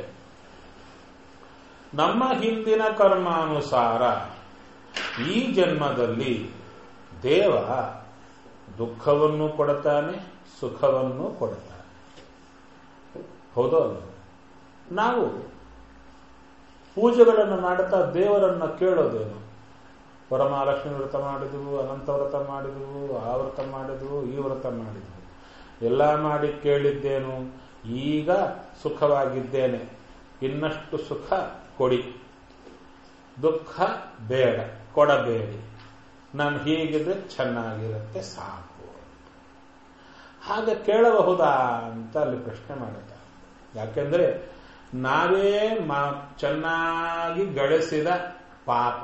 ನಮ್ಮ ಹಿಂದಿನ ಕರ್ಮಾನುಸಾರ ಈ ಜನ್ಮದಲ್ಲಿ ದೇವ ದುಃಖವನ್ನು ಕೊಡುತ್ತಾನೆ ಸುಖವನ್ನು ಕೊಡುತ್ತಾನೆ ಹೌದೋ ಅಲ್ಲ ನಾವು ಪೂಜೆಗಳನ್ನು ಮಾಡುತ್ತಾ ದೇವರನ್ನ ಕೇಳೋದೇನು ವರಮಹಾಲಕ್ಷ್ಮಿ ವ್ರತ ಮಾಡಿದವು ಅನಂತ ವ್ರತ ಮಾಡಿದವು ಆ ವ್ರತ ಮಾಡಿದವು ಈ ವ್ರತ ಮಾಡಿದವು ಎಲ್ಲ ಮಾಡಿ ಕೇಳಿದ್ದೇನು ಈಗ ಸುಖವಾಗಿದ್ದೇನೆ ಇನ್ನಷ್ಟು ಸುಖ ಕೊಡಿ ದುಃಖ ಬೇಡ ಕೊಡಬೇಡಿ ನಾನು ಹೀಗಿದ್ರೆ ಚೆನ್ನಾಗಿರುತ್ತೆ ಸಾಕು ಹಾಗೆ ಕೇಳಬಹುದಾ ಅಂತ ಅಲ್ಲಿ ಪ್ರಶ್ನೆ ಮಾಡುತ್ತಾರೆ ಯಾಕೆಂದ್ರೆ ನಾವೇ ಮ- ಚೆನ್ನಾಗಿ ಗಳಿಸಿದ ಪಾಪ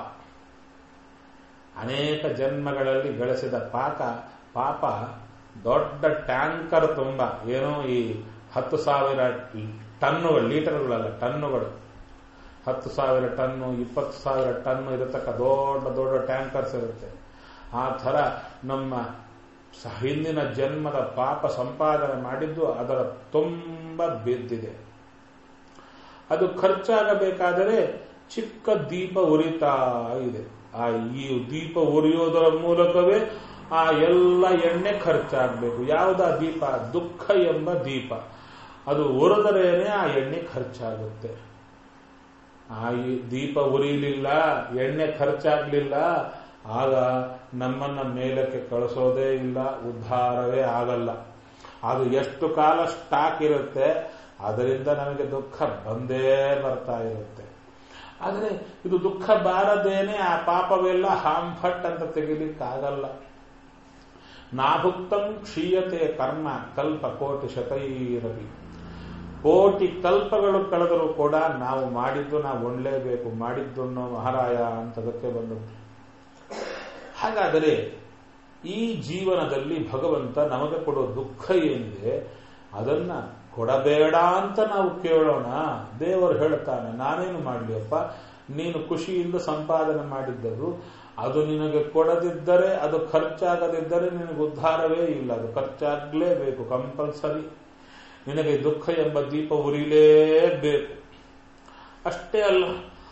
ಅನೇಕ ಜನ್ಮಗಳಲ್ಲಿ ಗಳಿಸಿದ ಪಾಕ ಪಾಪ ದೊಡ್ಡ ಟ್ಯಾಂಕರ್ ತುಂಬ ಏನೋ ಈ ಹತ್ತು ಸಾವಿರ ಟನ್ನುಗಳು ಲೀಟರ್ಗಳಲ್ಲ ಟನ್ನುಗಳು ಹತ್ತು ಸಾವಿರ ಟನ್ನು ಇಪ್ಪತ್ತು ಸಾವಿರ ಟನ್ನು ಇರತಕ್ಕ ದೊಡ್ಡ ದೊಡ್ಡ ಟ್ಯಾಂಕರ್ಸ್ ಇರುತ್ತೆ ಆ ಥರ ನಮ್ಮ ಸ- ಹಿಂದಿನ ಜನ್ಮದ ಪಾಪ ಸಂಪಾದನೆ ಮಾಡಿದ್ದು ಅದರ ತುಂಬ ಬಿದ್ದಿದೆ ಅದು ಖರ್ಚಾಗಬೇಕಾದರೆ ಚಿಕ್ಕ ದೀಪ ಉರಿತಾ ಇದೆ ಆ ಈ ದೀಪ ಉರಿಯೋದರ ಮೂಲಕವೇ ಆ ಎಲ್ಲ ಎಣ್ಣೆ ಖರ್ಚಾಗಬೇಕು ಯಾವುದಾ ದೀಪ ದುಃಖ ಎಂಬ ದೀಪ ಅದು ಉರಿದರೇನೆ ಆ ಎಣ್ಣೆ ಖರ್ಚಾಗುತ್ತೆ ಆ ಈ ದೀಪ ಉರಿಲಿಲ್ಲ ಎಣ್ಣೆ ಖರ್ಚಾಗ್ಲಿಲ್ಲ ಆಗ ನಮ್ಮನ್ನ ಮೇಲಕ್ಕೆ ಕಳಿಸೋದೇ ಇಲ್ಲ ಉದ್ಧಾರವೇ ಆಗಲ್ಲ ಅದು ಎಷ್ಟು ಕಾಲ ಸ್ಟಾಕ್ ಇರುತ್ತೆ ಅದರಿಂದ ನಮಗೆ ದುಃಖ ಬಂದೇ ಬರ್ತಾ ಇರುತ್ತೆ ಆದರೆ ಇದು ದುಃಖ ಬಾರದೇನೆ ಆ ಪಾಪವೆಲ್ಲ ಹಾಂಫಟ್ ಅಂತ ತೆಗಿಲಿಕ್ಕಾಗಲ್ಲ ನಾಭುಕ್ತಂ ಕ್ಷೀಯತೆ ಕರ್ಮ ಕಲ್ಪ ಕೋಟಿ ಶತೈರವಿ ಕೋಟಿ ಕಲ್ಪಗಳು ಕಳೆದರೂ ಕೂಡ ನಾವು ಮಾಡಿದ್ದು ನಾವು ಒಳ್ಳೆಯಬೇಕು ಮಾಡಿದ್ದನ್ನು ಮಹಾರಾಯ ಅಂತದಕ್ಕೆ ಬಂದದ್ದು ಹಾಗಾದರೆ ಈ ಜೀವನದಲ್ಲಿ ಭಗವಂತ ನಮಗೆ ಕೊಡೋ ದುಃಖ ಏನಿದೆ ಅದನ್ನ ಕೊಡಬೇಡ ಅಂತ ನಾವು ಕೇಳೋಣ ದೇವರು ಹೇಳ್ತಾನೆ ನಾನೇನು ಮಾಡಲಿಯಪ್ಪ ನೀನು ಖುಷಿಯಿಂದ ಸಂಪಾದನೆ ಮಾಡಿದ್ದದು ಅದು ನಿನಗೆ ಕೊಡದಿದ್ದರೆ ಅದು ಖರ್ಚಾಗದಿದ್ದರೆ ನಿನಗೆ ಉದ್ಧಾರವೇ ಇಲ್ಲ ಅದು ಖರ್ಚಾಗಲೇಬೇಕು ಕಂಪಲ್ಸರಿ ನಿನಗೆ ದುಃಖ ಎಂಬ ದೀಪ ಉರಿಲೇಬೇಕು ಅಷ್ಟೇ ಅಲ್ಲ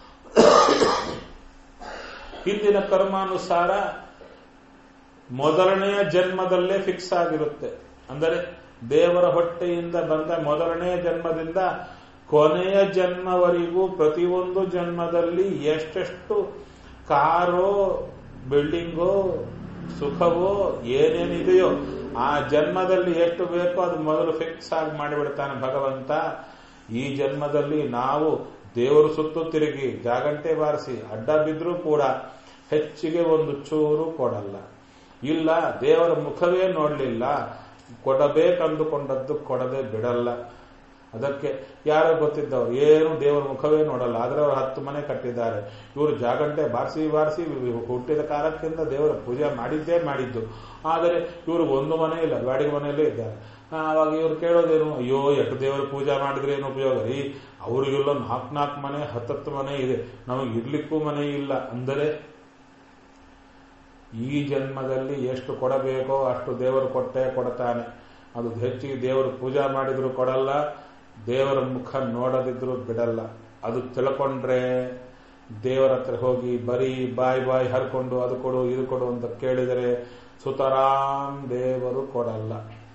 ಹಿಂದಿನ ಕರ್ಮಾನುಸಾರ ಮೊದಲನೆಯ ಜನ್ಮದಲ್ಲೇ ಫಿಕ್ಸ್ ಆಗಿರುತ್ತೆ ಅಂದರೆ ದೇವರ ಹೊಟ್ಟೆಯಿಂದ ಬಂದ ಮೊದಲನೆಯ ಜನ್ಮದಿಂದ ಕೊನೆಯ ಜನ್ಮವರೆಗೂ ಪ್ರತಿಯೊಂದು ಜನ್ಮದಲ್ಲಿ ಎಷ್ಟೆಷ್ಟು ಕಾರೋ ಬಿಲ್ಡಿಂಗೋ ಸುಖವೋ ಏನೇನಿದೆಯೋ ಆ ಜನ್ಮದಲ್ಲಿ ಎಷ್ಟು ಬೇಕೋ ಅದು ಮೊದಲು ಫಿಕ್ಸ್ ಆಗಿ ಮಾಡಿಬಿಡ್ತಾನೆ ಭಗವಂತ ಈ ಜನ್ಮದಲ್ಲಿ ನಾವು ದೇವರು ಸುತ್ತು ತಿರುಗಿ ಜಾಗಂಟೆ ಬಾರಿಸಿ ಅಡ್ಡ ಬಿದ್ರೂ ಕೂಡ ಹೆಚ್ಚಿಗೆ ಒಂದು ಚೂರು ಕೊಡಲ್ಲ ಇಲ್ಲ ದೇವರ ಮುಖವೇ ನೋಡಲಿಲ್ಲ ಕೊಡಬೇಕಂದುಕೊಂಡದ್ದು ಕೊಡದೆ ಬಿಡಲ್ಲ ಅದಕ್ಕೆ ಯಾರೋ ಗೊತ್ತಿದ್ದವರು ಏನು ದೇವರ ಮುಖವೇ ನೋಡಲ್ಲ ಆದ್ರೆ ಅವರು ಹತ್ತು ಮನೆ ಕಟ್ಟಿದ್ದಾರೆ ಇವರು ಜಾಗಂಟೆ ಬಾರಿಸಿ ಬಾರಿಸಿ ಹುಟ್ಟಿದ ಕಾಲಕ್ಕಿಂತ ದೇವರ ಪೂಜೆ ಮಾಡಿದ್ದೇ ಮಾಡಿದ್ದು ಆದರೆ ಇವರು ಒಂದು ಮನೆ ಇಲ್ಲ ಬಾಡಿಗೆ ಮನೆಯಲ್ಲೇ ಇದ್ದಾರೆ ಆವಾಗ ಇವ್ರು ಕೇಳೋದೇನು ಅಯ್ಯೋ ಎಷ್ಟು ದೇವರ ಪೂಜೆ ಮಾಡಿದ್ರೆ ಏನು ಉಪಯೋಗ ರೀ ಅವ್ರಿಗೆಲ್ಲ ನಾಲ್ಕು ನಾಲ್ಕು ಮನೆ ಹತ್ತತ್ತು ಮನೆ ಇದೆ ನಮಗೆ ಇರ್ಲಿಕ್ಕೂ ಮನೆ ಇಲ್ಲ ಅಂದರೆ ಈ ಜನ್ಮದಲ್ಲಿ ಎಷ್ಟು ಕೊಡಬೇಕೋ ಅಷ್ಟು ದೇವರು ಕೊಟ್ಟೆ ಕೊಡ್ತಾನೆ ಅದು ಹೆಚ್ಚಿಗೆ ದೇವರು ಪೂಜಾ ಮಾಡಿದ್ರು ಕೊಡಲ್ಲ ದೇವರ ಮುಖ ನೋಡದಿದ್ರು ಬಿಡಲ್ಲ ಅದು ತಿಳ್ಕೊಂಡ್ರೆ ದೇವರ ಹತ್ರ ಹೋಗಿ ಬರೀ ಬಾಯ್ ಬಾಯ್ ಹರ್ಕೊಂಡು ಅದು ಕೊಡು ಇದು ಕೊಡು ಅಂತ ಕೇಳಿದರೆ ಸುತರಾಮ್ ದೇವರು ಕೊಡಲ್ಲ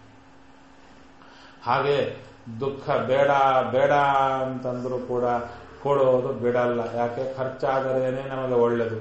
ಹಾಗೆ ದುಃಖ ಬೇಡ ಬೇಡ ಅಂತಂದ್ರೂ ಕೂಡ ಕೊಡೋದು ಬಿಡಲ್ಲ ಯಾಕೆ ಖರ್ಚಾದರೇನೆ ನಮಗೆ ಒಳ್ಳೆಯದು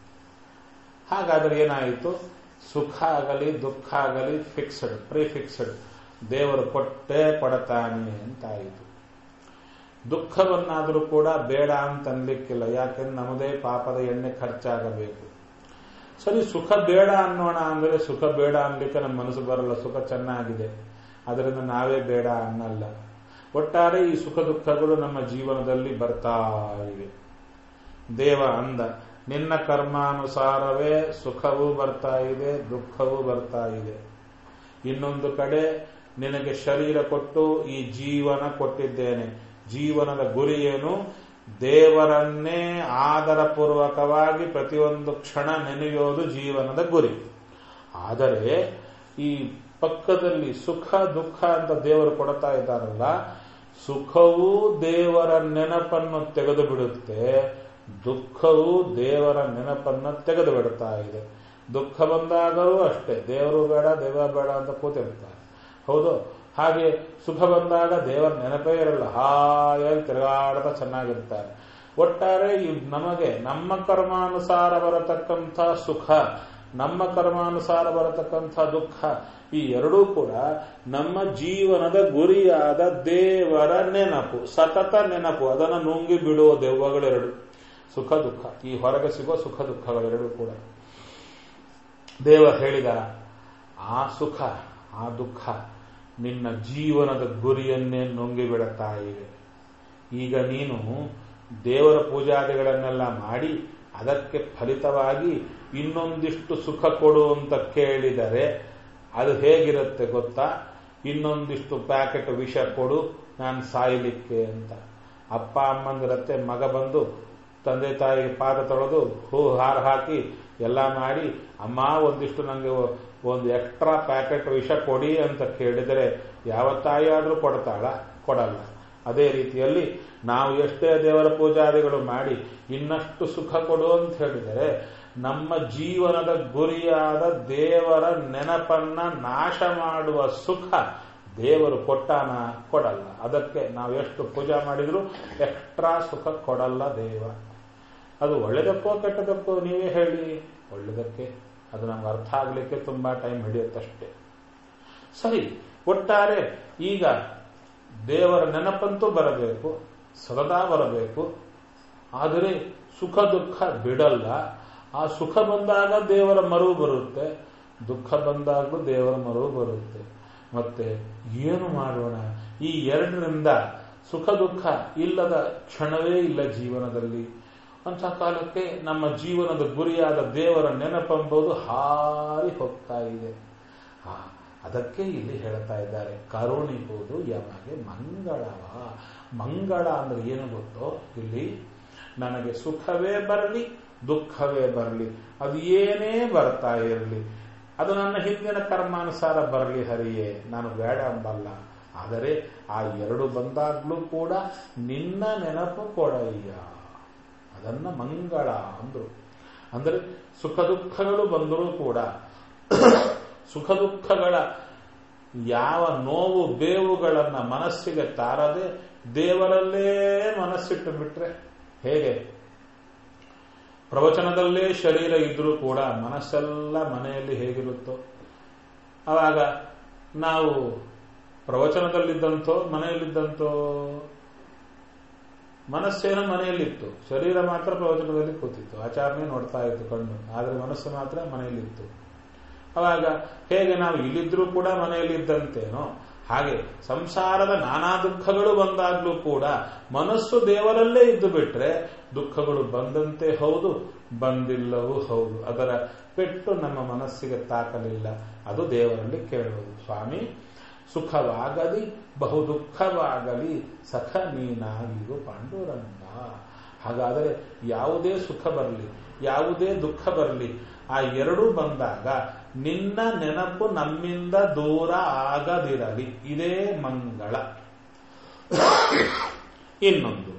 ಹಾಗಾದ್ರೆ ಏನಾಯಿತು ಸುಖ ಆಗಲಿ ದುಃಖ ಆಗಲಿ ಫಿಕ್ಸ್ಡ್ ಪ್ರಿಫಿಕ್ಸ್ಡ್ ದೇವರು ಕೊಟ್ಟೇ ಕೊಡತಾನೆ ಅಂತಾಯಿತು ದುಃಖವನ್ನಾದರೂ ಕೂಡ ಬೇಡ ಅಂತ ಅನ್ಲಿಕ್ಕಿಲ್ಲ ಯಾಕೆಂದ್ರೆ ನಮ್ಮದೇ ಪಾಪದ ಎಣ್ಣೆ ಖರ್ಚಾಗಬೇಕು ಸರಿ ಸುಖ ಬೇಡ ಅನ್ನೋಣ ಅಂದ್ರೆ ಸುಖ ಬೇಡ ಅನ್ಲಿಕ್ಕೆ ನಮ್ಮ ಮನಸ್ಸು ಬರಲ್ಲ ಸುಖ ಚೆನ್ನಾಗಿದೆ ಅದರಿಂದ ನಾವೇ ಬೇಡ ಅನ್ನಲ್ಲ ಒಟ್ಟಾರೆ ಈ ಸುಖ ದುಃಖಗಳು ನಮ್ಮ ಜೀವನದಲ್ಲಿ ಬರ್ತಾ ಇವೆ ದೇವ ಅಂದ ನಿನ್ನ ಕರ್ಮಾನುಸಾರವೇ ಸುಖವೂ ಬರ್ತಾ ಇದೆ ದುಃಖವೂ ಬರ್ತಾ ಇದೆ ಇನ್ನೊಂದು ಕಡೆ ನಿನಗೆ ಶರೀರ ಕೊಟ್ಟು ಈ ಜೀವನ ಕೊಟ್ಟಿದ್ದೇನೆ ಜೀವನದ ಗುರಿ ಏನು ದೇವರನ್ನೇ ಆದರಪೂರ್ವಕವಾಗಿ ಪ್ರತಿಯೊಂದು ಕ್ಷಣ ನೆನೆಯೋದು ಜೀವನದ ಗುರಿ ಆದರೆ ಈ ಪಕ್ಕದಲ್ಲಿ ಸುಖ ದುಃಖ ಅಂತ ದೇವರು ಕೊಡ್ತಾ ಇದ್ದಾರಲ್ಲ ಸುಖವೂ ದೇವರ ನೆನಪನ್ನು ತೆಗೆದು ಬಿಡುತ್ತೆ ದುಃಖವು ದೇವರ ನೆನಪನ್ನು ತೆಗೆದು ಬಿಡ್ತಾ ಇದೆ ದುಃಖ ಬಂದಾಗಲೂ ಅಷ್ಟೇ ದೇವರು ಬೇಡ ದೇವ ಬೇಡ ಅಂತ ಕೂತಿರ್ತಾರೆ ಹೌದು ಹಾಗೆ ಸುಖ ಬಂದಾಗ ದೇವರ ನೆನಪೇ ಇರಲ್ಲ ಹಾಯಾಗಿ ತಿರುಗಾಡ್ತಾ ಚೆನ್ನಾಗಿರ್ತಾರೆ ಒಟ್ಟಾರೆ ಈ ನಮಗೆ ನಮ್ಮ ಕರ್ಮಾನುಸಾರ ಬರತಕ್ಕಂಥ ಸುಖ ನಮ್ಮ ಕರ್ಮಾನುಸಾರ ಬರತಕ್ಕಂಥ ದುಃಖ ಈ ಎರಡೂ ಕೂಡ ನಮ್ಮ ಜೀವನದ ಗುರಿಯಾದ ದೇವರ ನೆನಪು ಸತತ ನೆನಪು ಅದನ್ನು ನುಂಗಿ ಬಿಡುವ ದೆವ್ವಗಳೆರಡು ಸುಖ ದುಃಖ ಈ ಹೊರಗೆ ಸಿಗುವ ಸುಖ ದುಃಖಗಳೆರಡೂ ಕೂಡ ದೇವ ಹೇಳಿದ ಆ ಸುಖ ಆ ದುಃಖ ನಿನ್ನ ಜೀವನದ ಗುರಿಯನ್ನೇ ನುಂಗಿ ಬಿಡುತ್ತಾ ಇವೆ ಈಗ ನೀನು ದೇವರ ಪೂಜಾದಿಗಳನ್ನೆಲ್ಲ ಮಾಡಿ ಅದಕ್ಕೆ ಫಲಿತವಾಗಿ ಇನ್ನೊಂದಿಷ್ಟು ಸುಖ ಕೊಡು ಅಂತ ಕೇಳಿದರೆ ಅದು ಹೇಗಿರುತ್ತೆ ಗೊತ್ತಾ ಇನ್ನೊಂದಿಷ್ಟು ಪ್ಯಾಕೆಟ್ ವಿಷ ಕೊಡು ನಾನು ಸಾಯಲಿಕ್ಕೆ ಅಂತ ಅಪ್ಪ ಅಮ್ಮಂದಿರತ್ತೆ ಮಗ ಬಂದು ತಂದೆ ತಾಯಿಗೆ ಪಾದ ತೊಳೆದು ಹೂ ಹಾರ ಹಾಕಿ ಎಲ್ಲ ಮಾಡಿ ಅಮ್ಮ ಒಂದಿಷ್ಟು ನನಗೆ ಒಂದು ಎಕ್ಸ್ಟ್ರಾ ಪ್ಯಾಕೆಟ್ ವಿಷ ಕೊಡಿ ಅಂತ ಕೇಳಿದರೆ ಯಾವ ತಾಯಿ ಆದರೂ ಕೊಡ್ತಾಳ ಕೊಡಲ್ಲ ಅದೇ ರೀತಿಯಲ್ಲಿ ನಾವು ಎಷ್ಟೇ ದೇವರ ಪೂಜಾದಿಗಳು ಮಾಡಿ ಇನ್ನಷ್ಟು ಸುಖ ಕೊಡು ಅಂತ ಹೇಳಿದರೆ ನಮ್ಮ ಜೀವನದ ಗುರಿಯಾದ ದೇವರ ನೆನಪನ್ನ ನಾಶ ಮಾಡುವ ಸುಖ ದೇವರು ಕೊಟ್ಟಾನ ಕೊಡಲ್ಲ ಅದಕ್ಕೆ ನಾವು ಎಷ್ಟು ಪೂಜಾ ಮಾಡಿದ್ರು ಎಕ್ಸ್ಟ್ರಾ ಸುಖ ಕೊಡಲ್ಲ ದೇವ ಅದು ಒಳ್ಳೆದಕ್ಕೋ ಕೆಟ್ಟದಕ್ಕೋ ನೀವೇ ಹೇಳಿ ಒಳ್ಳೆದಕ್ಕೆ ಅದು ನಮ್ಗೆ ಅರ್ಥ ಆಗಲಿಕ್ಕೆ ತುಂಬಾ ಟೈಮ್ ಹಿಡಿಯುತ್ತಷ್ಟೇ ಸರಿ ಒಟ್ಟಾರೆ ಈಗ ದೇವರ ನೆನಪಂತೂ ಬರಬೇಕು ಸದಾ ಬರಬೇಕು ಆದರೆ ಸುಖ ದುಃಖ ಬಿಡಲ್ಲ ಆ ಸುಖ ಬಂದಾಗ ದೇವರ ಮರುವು ಬರುತ್ತೆ ದುಃಖ ಬಂದಾಗಲೂ ದೇವರ ಮರುವು ಬರುತ್ತೆ ಮತ್ತೆ ಏನು ಮಾಡೋಣ ಈ ಎರಡರಿಂದ ಸುಖ ದುಃಖ ಇಲ್ಲದ ಕ್ಷಣವೇ ಇಲ್ಲ ಜೀವನದಲ್ಲಿ ಅಂತ ಕಾಲಕ್ಕೆ ನಮ್ಮ ಜೀವನದ ಗುರಿಯಾದ ದೇವರ ನೆನಪೆಂಬುದು ಹಾರಿ ಹೋಗ್ತಾ ಇದೆ ಆ, ಅದಕ್ಕೆ ಇಲ್ಲಿ ಹೇಳ್ತಾ ಇದ್ದಾರೆ ಕರುಣಿಸುವುದು ಯಮಗೆ ಮಂಗಳವ ಮಂಗಳ ಅಂದ್ರೆ ಏನು ಗೊತ್ತೋ ಇಲ್ಲಿ ನನಗೆ ಸುಖವೇ ಬರಲಿ ದುಃಖವೇ ಬರಲಿ ಅದು ಏನೇ ಬರ್ತಾ ಇರಲಿ ಅದು ನನ್ನ ಹಿಂದಿನ ಕರ್ಮಾನುಸಾರ ಬರಲಿ ಹರಿಯೇ ನಾನು ಬೇಡ ಅಂಬಲ್ಲ ಆದರೆ ಆ ಎರಡು ಬಂದಾಗ್ಲೂ ಕೂಡ ನಿನ್ನ ನೆನಪು ಕೊಡಯ್ಯ ಅದನ್ನ ಮಂಗಳ ಅಂದ್ರು ಅಂದರೆ ಸುಖ ದುಃಖಗಳು ಬಂದರೂ ಕೂಡ ಸುಖ ದುಃಖಗಳ ಯಾವ ನೋವು ಬೇವುಗಳನ್ನ ಮನಸ್ಸಿಗೆ ತಾರದೆ ದೇವರಲ್ಲೇ ಮನಸ್ಸಿಟ್ಟು ಬಿಟ್ರೆ ಹೇಗೆ ಪ್ರವಚನದಲ್ಲೇ ಶರೀರ ಇದ್ರೂ ಕೂಡ ಮನಸ್ಸೆಲ್ಲ ಮನೆಯಲ್ಲಿ ಹೇಗಿರುತ್ತೋ ಆವಾಗ ನಾವು ಪ್ರವಚನದಲ್ಲಿದ್ದಂತೋ ಮನೆಯಲ್ಲಿದ್ದಂತೋ ಮನಸ್ಸೇನೋ ಮನೆಯಲ್ಲಿತ್ತು ಶರೀರ ಮಾತ್ರ ಪ್ರವಚನದಲ್ಲಿ ಕೂತಿತ್ತು ಆಚಾರನೆ ನೋಡ್ತಾ ಇತ್ತು ಕಣ್ಣು ಆದರೆ ಮನಸ್ಸು ಮಾತ್ರ ಮನೆಯಲ್ಲಿತ್ತು ಅವಾಗ ಹೇಗೆ ನಾವು ಇಲ್ಲಿದ್ರೂ ಕೂಡ ಮನೆಯಲ್ಲಿದ್ದಂತೇನೋ ಹಾಗೆ ಸಂಸಾರದ ನಾನಾ ದುಃಖಗಳು ಬಂದಾಗ್ಲೂ ಕೂಡ ಮನಸ್ಸು ದೇವರಲ್ಲೇ ಇದ್ದು ಬಿಟ್ರೆ ದುಃಖಗಳು ಬಂದಂತೆ ಹೌದು ಬಂದಿಲ್ಲವೂ ಹೌದು ಅದರ ಪೆಟ್ಟು ನಮ್ಮ ಮನಸ್ಸಿಗೆ ತಾಕಲಿಲ್ಲ ಅದು ದೇವರಲ್ಲಿ ಕೇಳುವುದು ಸ್ವಾಮಿ ಸುಖವಾಗಲಿ ಬಹು ದುಃಖವಾಗಲಿ ಸಖ ನೀನಾಗಿರು ಪಾಂಡುರಂಗ ಹಾಗಾದರೆ ಯಾವುದೇ ಸುಖ ಬರಲಿ ಯಾವುದೇ ದುಃಖ ಬರಲಿ ಆ ಎರಡೂ ಬಂದಾಗ ನಿನ್ನ ನೆನಪು ನಮ್ಮಿಂದ ದೂರ ಆಗದಿರಲಿ ಇದೇ ಮಂಗಳ ಇನ್ನೊಂದು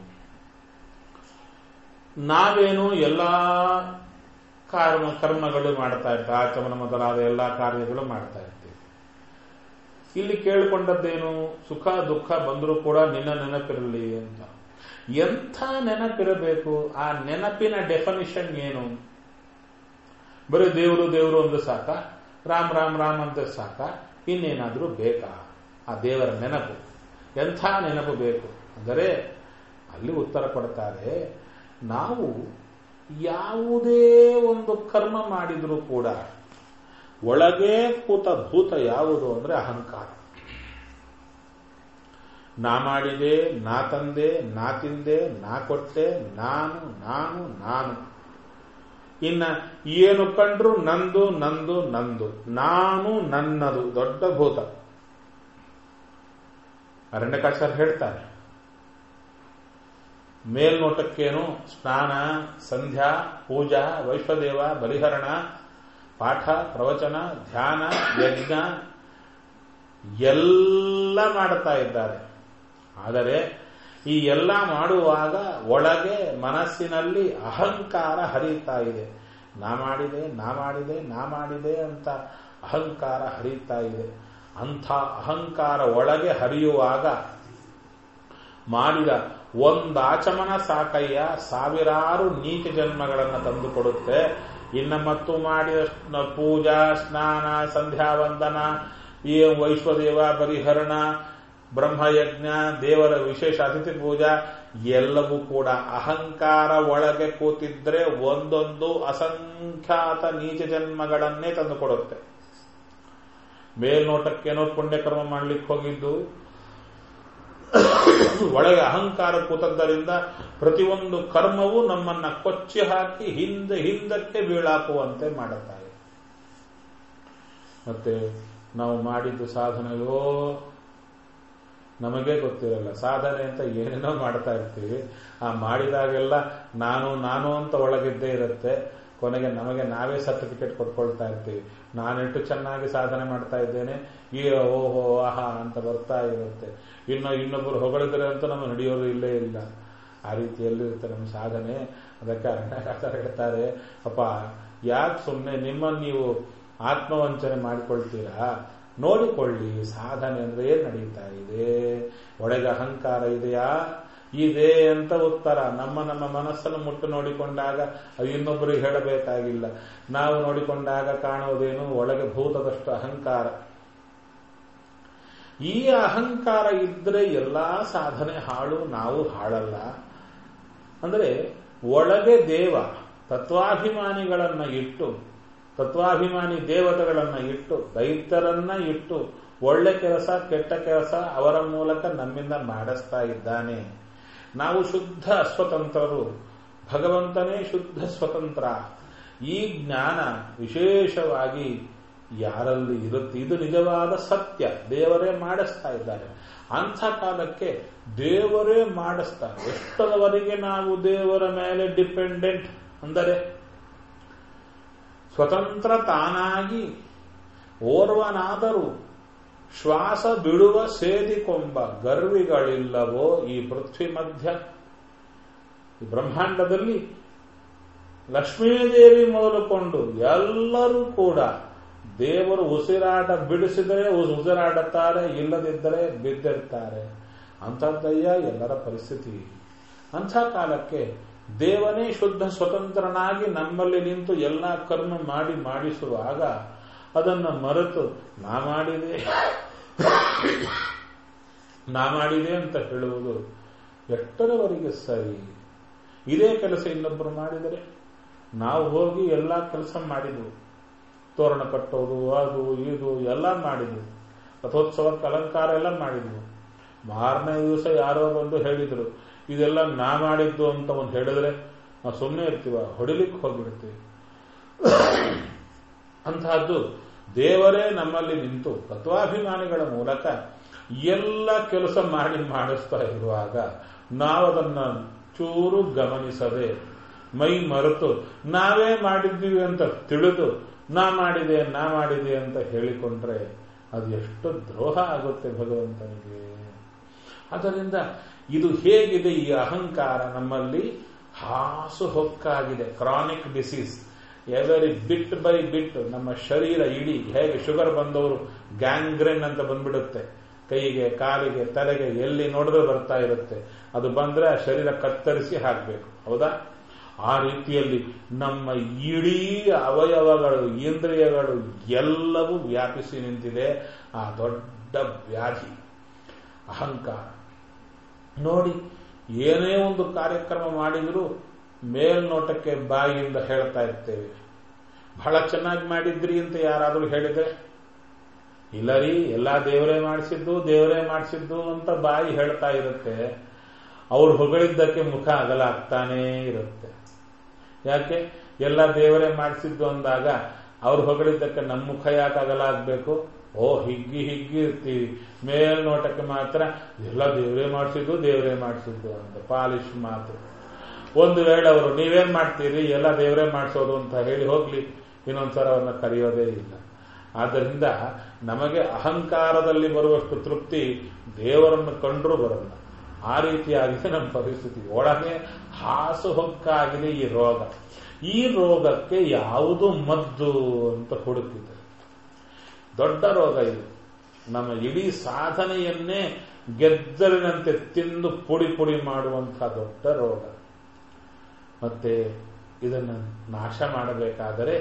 ನಾವೇನು ಎಲ್ಲ ಕರ್ಮ ಕರ್ಮಗಳು ಮಾಡ್ತಾ ಇರ್ತೀವಿ ಆಚಮನ ಮೊದಲಾದ ಎಲ್ಲ ಕಾರ್ಯಗಳು ಮಾಡ್ತಾ ಇರ್ತೀವಿ ಇಲ್ಲಿ ಕೇಳಿಕೊಂಡದ್ದೇನು ಸುಖ ದುಃಖ ಬಂದರೂ ಕೂಡ ನಿನ್ನ ನೆನಪಿರಲಿ ಅಂತ ಎಂಥ ನೆನಪಿರಬೇಕು ಆ ನೆನಪಿನ ಡೆಫಿನಿಷನ್ ಏನು ಬರೀ ದೇವರು ದೇವರು ಒಂದು ಸಾಕ ರಾಮ್ ರಾಮ್ ರಾಮ್ ಅಂತ ಸಾಕ ಇನ್ನೇನಾದ್ರೂ ಬೇಕಾ ಆ ದೇವರ ನೆನಪು ಎಂಥ ನೆನಪು ಬೇಕು ಅಂದರೆ ಅಲ್ಲಿ ಉತ್ತರ ಕೊಡ್ತಾರೆ ನಾವು ಯಾವುದೇ ಒಂದು ಕರ್ಮ ಮಾಡಿದರೂ ಕೂಡ ಒಳಗೆ ಕೂತ ಭೂತ ಯಾವುದು ಅಂದ್ರೆ ಅಹಂಕಾರ ನಾ ಮಾಡಿದೆ ನಾ ತಂದೆ ನಾ ತಿಂದೆ ನಾ ಕೊಟ್ಟೆ ನಾನು ನಾನು ನಾನು ಇನ್ನ ಏನು ಕಂಡ್ರು ನಂದು ನಂದು ನಂದು ನಾನು ನನ್ನದು ದೊಡ್ಡ ಭೂತ ಅರಣ್ಯಕಾಚಾರ್ಯ ಹೇಳ್ತಾರೆ ಮೇಲ್ನೋಟಕ್ಕೇನು ಸ್ನಾನ ಸಂಧ್ಯಾ ಪೂಜಾ ವೈಶ್ವದೇವ ಬಲಿಹರಣ ಪಾಠ ಪ್ರವಚನ ಧ್ಯಾನ ಯಜ್ಞ ಎಲ್ಲ ಮಾಡುತ್ತಾ ಇದ್ದಾರೆ ಆದರೆ ಈ ಎಲ್ಲ ಮಾಡುವಾಗ ಒಳಗೆ ಮನಸ್ಸಿನಲ್ಲಿ ಅಹಂಕಾರ ಹರಿತಾ ಇದೆ ನಾ ಮಾಡಿದೆ ನಾ ಮಾಡಿದೆ ನಾ ಮಾಡಿದೆ ಅಂತ ಅಹಂಕಾರ ಹರಿತಾ ಇದೆ ಅಂಥ ಅಹಂಕಾರ ಒಳಗೆ ಹರಿಯುವಾಗ ಮಾಡಿದ ಒಂದು ಆಚಮನ ಸಾಕಯ್ಯ ಸಾವಿರಾರು ನೀಚ ಜನ್ಮಗಳನ್ನು ತಂದುಕೊಡುತ್ತೆ ಇನ್ನು ಮತ್ತು ಮಾಡಿದ ಪೂಜಾ ಸ್ನಾನ ಸಂಧ್ಯಾ ವಂದನ ಈ ವೈಶ್ವದೇವ ಪರಿಹರಣ ಬ್ರಹ್ಮಯಜ್ಞ ದೇವರ ವಿಶೇಷ ಅತಿಥಿ ಪೂಜಾ ಎಲ್ಲವೂ ಕೂಡ ಅಹಂಕಾರ ಒಳಗೆ ಕೂತಿದ್ರೆ ಒಂದೊಂದು ಅಸಂಖ್ಯಾತ ನೀಚ ಜನ್ಮಗಳನ್ನೇ ತಂದುಕೊಡುತ್ತೆ ಮೇಲ್ನೋಟಕ್ಕೇನೋ ಪುಣ್ಯಕರ್ಮ ಮಾಡ್ಲಿಕ್ಕೆ ಹೋಗಿದ್ದು ಒಳಗೆ ಅಹಂಕಾರ ಕೂತದ್ದರಿಂದ ಪ್ರತಿಯೊಂದು ಕರ್ಮವೂ ನಮ್ಮನ್ನ ಕೊಚ್ಚಿ ಹಾಕಿ ಹಿಂದೆ ಹಿಂದಕ್ಕೆ ಬೀಳಾಕುವಂತೆ ಮಾಡುತ್ತಾರೆ ಮತ್ತೆ ನಾವು ಮಾಡಿದ್ದು ಸಾಧನೆಯೋ ನಮಗೇ ಗೊತ್ತಿರಲ್ಲ ಸಾಧನೆ ಅಂತ ಏನೇನೋ ಮಾಡ್ತಾ ಇರ್ತೀವಿ ಆ ಮಾಡಿದಾಗೆಲ್ಲ ನಾನು ನಾನು ಅಂತ ಒಳಗಿದ್ದೇ ಇರುತ್ತೆ ಕೊನೆಗೆ ನಮಗೆ ನಾವೇ ಸರ್ಟಿಫಿಕೇಟ್ ಕೊಟ್ಕೊಳ್ತಾ ಇರ್ತೀವಿ ನಾನೆಷ್ಟು ಚೆನ್ನಾಗಿ ಸಾಧನೆ ಮಾಡ್ತಾ ಇದ್ದೇನೆ ಈ ಓಹೋ ಆಹಾ ಅಂತ ಬರ್ತಾ ಇರುತ್ತೆ ಇನ್ನು ಇನ್ನೊಬ್ಬರು ಹೊಗಳಿದ್ರೆ ಅಂತೂ ನಮ್ಮ ನಡೆಯೋದು ಇಲ್ಲೇ ಇಲ್ಲ ಆ ರೀತಿಯಲ್ಲಿರುತ್ತೆ ನಮ್ಮ ಸಾಧನೆ ಅದಕ್ಕೆ ಅರಣ್ಯಕಾಚಾರ ಹೇಳ್ತಾರೆ ಅಪ್ಪ ಯಾಕೆ ಸುಮ್ಮನೆ ನಿಮ್ಮನ್ನು ನೀವು ಆತ್ಮವಂಚನೆ ಮಾಡಿಕೊಳ್ತೀರಾ ನೋಡಿಕೊಳ್ಳಿ ಸಾಧನೆ ಅಂದ್ರೆ ಏನ್ ನಡೀತಾ ಇದೆ ಒಳಗೆ ಅಹಂಕಾರ ಇದೆಯಾ ಇದೆ ಅಂತ ಉತ್ತರ ನಮ್ಮ ನಮ್ಮ ಮನಸ್ಸನ್ನು ಮುಟ್ಟು ನೋಡಿಕೊಂಡಾಗ ಅದು ಇನ್ನೊಬ್ಬರಿಗೆ ಹೇಳಬೇಕಾಗಿಲ್ಲ ನಾವು ನೋಡಿಕೊಂಡಾಗ ಕಾಣುವುದೇನು ಒಳಗೆ ಭೂತದಷ್ಟು ಅಹಂಕಾರ ಈ ಅಹಂಕಾರ ಇದ್ರೆ ಎಲ್ಲಾ ಸಾಧನೆ ಹಾಳು ನಾವು ಹಾಳಲ್ಲ ಅಂದ್ರೆ ಒಳಗೆ ದೇವ ತತ್ವಾಭಿಮಾನಿಗಳನ್ನ ಇಟ್ಟು ತತ್ವಾಭಿಮಾನಿ ದೇವತೆಗಳನ್ನ ಇಟ್ಟು ದೈತ್ಯರನ್ನ ಇಟ್ಟು ಒಳ್ಳೆ ಕೆಲಸ ಕೆಟ್ಟ ಕೆಲಸ ಅವರ ಮೂಲಕ ನಮ್ಮಿಂದ ಮಾಡಿಸ್ತಾ ಇದ್ದಾನೆ ನಾವು ಶುದ್ಧ ಸ್ವತಂತ್ರರು ಭಗವಂತನೇ ಶುದ್ಧ ಸ್ವತಂತ್ರ ಈ ಜ್ಞಾನ ವಿಶೇಷವಾಗಿ ಯಾರಲ್ಲಿ ಇರುತ್ತೆ ಇದು ನಿಜವಾದ ಸತ್ಯ ದೇವರೇ ಮಾಡಿಸ್ತಾ ಇದ್ದಾರೆ ಅಂಥ ಕಾಲಕ್ಕೆ ದೇವರೇ ಮಾಡಿಸ್ತಾರೆ ಎಷ್ಟರವರೆಗೆ ನಾವು ದೇವರ ಮೇಲೆ ಡಿಪೆಂಡೆಂಟ್ ಅಂದರೆ ಸ್ವತಂತ್ರ ತಾನಾಗಿ ಓರ್ವನಾದರೂ ಶ್ವಾಸ ಬಿಡುವ ಸೇದಿಕೊಂಬ ಗರ್ವಿಗಳಿಲ್ಲವೋ ಈ ಪೃಥ್ವಿ ಮಧ್ಯ ಈ ಬ್ರಹ್ಮಾಂಡದಲ್ಲಿ ಲಕ್ಷ್ಮೀದೇವಿ ಮೊದಲುಕೊಂಡು ಎಲ್ಲರೂ ಕೂಡ ದೇವರು ಉಸಿರಾಟ ಬಿಡಿಸಿದರೆ ಉಸಿರಾಡುತ್ತಾರೆ ಇಲ್ಲದಿದ್ದರೆ ಬಿದ್ದಿರ್ತಾರೆ ಅಂಥದ್ದಯ್ಯ ಎಲ್ಲರ ಪರಿಸ್ಥಿತಿ ಅಂಥ ಕಾಲಕ್ಕೆ ದೇವನೇ ಶುದ್ಧ ಸ್ವತಂತ್ರನಾಗಿ ನಮ್ಮಲ್ಲಿ ನಿಂತು ಎಲ್ಲ ಕರ್ಮ ಮಾಡಿ ಮಾಡಿಸುವಾಗ ಅದನ್ನು ಮರೆತು ನಾ ಮಾಡಿದೆ ನಾ ಮಾಡಿದೆ ಅಂತ ಹೇಳುವುದು ಎಷ್ಟರವರೆಗೆ ಸರಿ ಇದೇ ಕೆಲಸ ಇನ್ನೊಬ್ಬರು ಮಾಡಿದರೆ ನಾವು ಹೋಗಿ ಎಲ್ಲ ಕೆಲಸ ಮಾಡಿದ್ವು ತೋರಣ ಕಟ್ಟೋದು ಅದು ಇದು ಎಲ್ಲ ಮಾಡಿದ್ವು ರಥೋತ್ಸವಕ್ಕೆ ಅಲಂಕಾರ ಎಲ್ಲ ಮಾಡಿದ್ವು ಮಾರನೇ ದಿವಸ ಯಾರೋ ಬಂದು ಹೇಳಿದ್ರು ಇದೆಲ್ಲ ನಾ ಮಾಡಿದ್ದು ಅಂತ ಒಂದು ಹೇಳಿದ್ರೆ ನಾವು ಸುಮ್ಮನೆ ಇರ್ತೀವ ಹೊಡಿಲಿಕ್ಕೆ ಹೋಗ್ಬಿಡ್ತೀವಿ ಅಂತಹದ್ದು ದೇವರೇ ನಮ್ಮಲ್ಲಿ ನಿಂತು ತತ್ವಾಭಿಮಾನಿಗಳ ಮೂಲಕ ಎಲ್ಲ ಕೆಲಸ ಮಾಡಿ ಮಾಡಿಸ್ತಾ ಇರುವಾಗ ನಾವದನ್ನ ಚೂರು ಗಮನಿಸದೆ ಮೈ ಮರೆತು ನಾವೇ ಮಾಡಿದ್ದೀವಿ ಅಂತ ತಿಳಿದು ನಾ ಮಾಡಿದೆ ನಾ ಮಾಡಿದೆ ಅಂತ ಹೇಳಿಕೊಂಡ್ರೆ ಅದು ಎಷ್ಟು ದ್ರೋಹ ಆಗುತ್ತೆ ಭಗವಂತನಿಗೆ ಅದರಿಂದ ಇದು ಹೇಗಿದೆ ಈ ಅಹಂಕಾರ ನಮ್ಮಲ್ಲಿ ಹಾಸು ಹೊಕ್ಕಾಗಿದೆ chronic disease every bit by bit ನಮ್ಮ ಶರೀರ ಇಡೀ ಹೇಗೆ ಶುಗರ್ ಬಂದವರು ಗ್ಯಾಂಗ್ರೆನ್ ಅಂತ ಬಂದ್ಬಿಡುತ್ತೆ ಕೈಗೆ ಕಾಲಿಗೆ ತಲೆಗೆ ಎಲ್ಲಿ ನೋಡಿದ್ರೆ ಬರ್ತಾ ಇರುತ್ತೆ ಅದು ಬಂದ್ರೆ ಆ ಶರೀರ ಕತ್ತರಿಸಿ ಹಾಕಬೇಕು ಹೌದಾ ಆ ರೀತಿಯಲ್ಲಿ ನಮ್ಮ ಇಡೀ ಅವಯವಗಳು ಇಂದ್ರಿಯಗಳು ಎಲ್ಲವೂ ವ್ಯಾಪಿಸಿ ನಿಂತಿದೆ ಆ ದೊಡ್ಡ ವ್ಯಾಧಿ ಅಹಂಕಾರ ನೋಡಿ ಏನೇ ಒಂದು ಕಾರ್ಯಕ್ರಮ ಮಾಡಿದರೂ ಮೇಲ್ನೋಟಕ್ಕೆ ಬಾಯಿಯಿಂದ ಹೇಳ್ತಾ ಇರ್ತೇವೆ ಬಹಳ ಚೆನ್ನಾಗಿ ಮಾಡಿದ್ರಿ ಅಂತ ಯಾರಾದರೂ ಹೇಳಿದ್ರೆ ಇಲ್ಲ ರೀ ಎಲ್ಲಾ ದೇವರೇ ಮಾಡಿಸಿದ್ದು ದೇವರೇ ಮಾಡಿಸಿದ್ದು ಅಂತ ಬಾಯಿ ಹೇಳ್ತಾ ಇರುತ್ತೆ ಅವ್ರು ಹೊಗಳಿದ್ದಕ್ಕೆ ಮುಖ ಅಗಲ ಆಗ್ತಾನೇ ಇರುತ್ತೆ ಯಾಕೆ ಎಲ್ಲ ದೇವರೇ ಮಾಡಿಸಿದ್ದು ಅಂದಾಗ ಅವ್ರು ಹೊಗಳಿದ್ದಕ್ಕೆ ನಮ್ಮ ಮುಖ ಯಾಕೆ ಅಗಲ ಆಗ್ಬೇಕು ಓ ಹಿಗ್ಗಿ ಹಿಗ್ಗಿ ಇರ್ತೀವಿ ಮೇಲ್ನೋಟಕ್ಕೆ ಮಾತ್ರ ಎಲ್ಲ ದೇವರೇ ಮಾಡಿಸಿದ್ದು ದೇವರೇ ಮಾಡಿಸಿದ್ದು ಅಂತ ಪಾಲಿಶ್ ಮಾತು ಒಂದು ವೇಳೆ ಅವರು ನೀವೇನ್ ಮಾಡ್ತೀರಿ ಎಲ್ಲ ದೇವರೇ ಮಾಡಿಸೋದು ಅಂತ ಹೇಳಿ ಹೋಗ್ಲಿ ಇನ್ನೊಂದ್ಸಲ ಅವ್ರನ್ನ ಕರೆಯೋದೇ ಇಲ್ಲ ಆದ್ದರಿಂದ ನಮಗೆ ಅಹಂಕಾರದಲ್ಲಿ ಬರುವಷ್ಟು ತೃಪ್ತಿ ದೇವರನ್ನು ಕಂಡ್ರೂ ಬರಲ್ಲ ಆ ರೀತಿಯಾಗಿದೆ ನಮ್ಮ ಪರಿಸ್ಥಿತಿ ಒಳಗೆ ಹಾಸು ಹೊಕ್ಕಾಗಿದೆ ಈ ರೋಗ ಈ ರೋಗಕ್ಕೆ ಯಾವುದು ಮದ್ದು ಅಂತ ಹುಡುಕಿದೆ ದೊಡ್ಡ ರೋಗ ಇದು ನಮ್ಮ ಇಡೀ ಸಾಧನೆಯನ್ನೇ ಗೆದ್ದಲಿನಂತೆ ತಿಂದು ಪುಡಿ ಪುಡಿ ಮಾಡುವಂತಹ ದೊಡ್ಡ ರೋಗ ಮತ್ತೆ ಇದನ್ನು ನಾಶ ಮಾಡಬೇಕಾದರೆ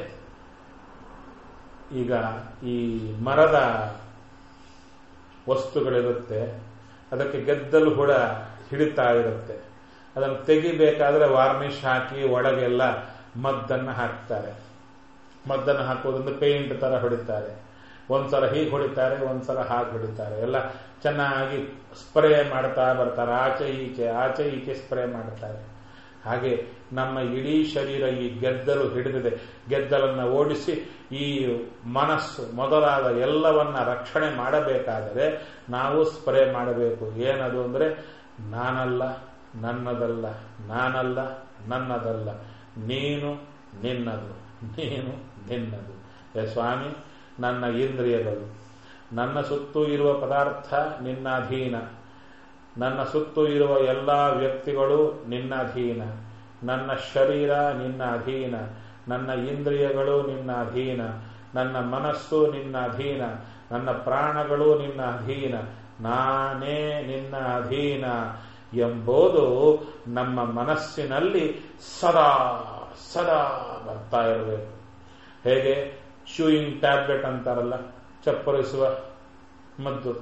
ಈಗ ಈ ಮರದ ವಸ್ತುಗಳಿರುತ್ತೆ ಅದಕ್ಕೆ ಗೆದ್ದಲು ಹುಳ ಹಿಡಿತಾ ಇರುತ್ತೆ ಅದನ್ನು ತೆಗಿಬೇಕಾದ್ರೆ ವಾರ್ನಿಷ್ ಹಾಕಿ ಒಳಗೆಲ್ಲ ಮದ್ದನ್ನು ಹಾಕ್ತಾರೆ ಮದ್ದನ್ನು ಹಾಕೋದ್ರಿಂದ ಪೇಂಟ್ ತರ ಹೊಡಿತಾರೆ ಒಂದ್ಸಲ ಹೀಗೆ ಹೊಡಿತಾರೆ ಒಂದ್ಸಲ ಹಾಗೆ ಹೊಡಿತಾರೆ ಎಲ್ಲ ಚೆನ್ನಾಗಿ ಸ್ಪ್ರೇ ಮಾಡ್ತಾ ಬರ್ತಾರೆ ಆಚೆ ಈಚೆ ಆಚೆ ಈಚೆ ಸ್ಪ್ರೇ ಮಾಡ್ತಾರೆ ಹಾಗೆ ನಮ್ಮ ಇಡೀ ಶರೀರ ಈ ಗೆದ್ದಲು ಹಿಡಿದಿದೆ ಗೆದ್ದಲನ್ನು ಓಡಿಸಿ ಈ ಮನಸ್ಸು ಮೊದಲಾದ ಎಲ್ಲವನ್ನ ರಕ್ಷಣೆ ಮಾಡಬೇಕಾದರೆ ನಾವು ಸ್ಪ್ರೇ ಮಾಡಬೇಕು ಏನದು ಅಂದ್ರೆ ನಾನಲ್ಲ ನನ್ನದಲ್ಲ ನಾನಲ್ಲ ನನ್ನದಲ್ಲ ನೀನು ನಿನ್ನದು ನೀನು ನಿನ್ನದು ಏ ಸ್ವಾಮಿ ನನ್ನ ಇಂದ್ರಿಯಗಳು ನನ್ನ ಸುತ್ತೂ ಇರುವ ಪದಾರ್ಥ ನಿನ್ನ ಅಧೀನ ನನ್ನ ಸುತ್ತೂ ಇರುವ ಎಲ್ಲ ವ್ಯಕ್ತಿಗಳು ನಿನ್ನ ಅಧೀನ ನನ್ನ ಶರೀರ ನಿನ್ನ ಅಧೀನ ನನ್ನ ಇಂದ್ರಿಯಗಳು ನಿನ್ನ ಅಧೀನ ನನ್ನ ಮನಸ್ಸು ನಿನ್ನ ಅಧೀನ ನನ್ನ ಪ್ರಾಣಗಳು ನಿನ್ನ ಅಧೀನ ನಾನೇ ನಿನ್ನ ಅಧೀನ ಎಂಬುದು ನಮ್ಮ ಮನಸ್ಸಿನಲ್ಲಿ ಸದಾ ಸದಾ ಬರ್ತಾ ಇರಬೇಕು ಹೇಗೆ ಶೂಯಿಂಗ್ ಟ್ಯಾಬ್ಲೆಟ್ ಅಂತಾರಲ್ಲ ಚಪ್ಪರಿಸುವ ಮದ್ದು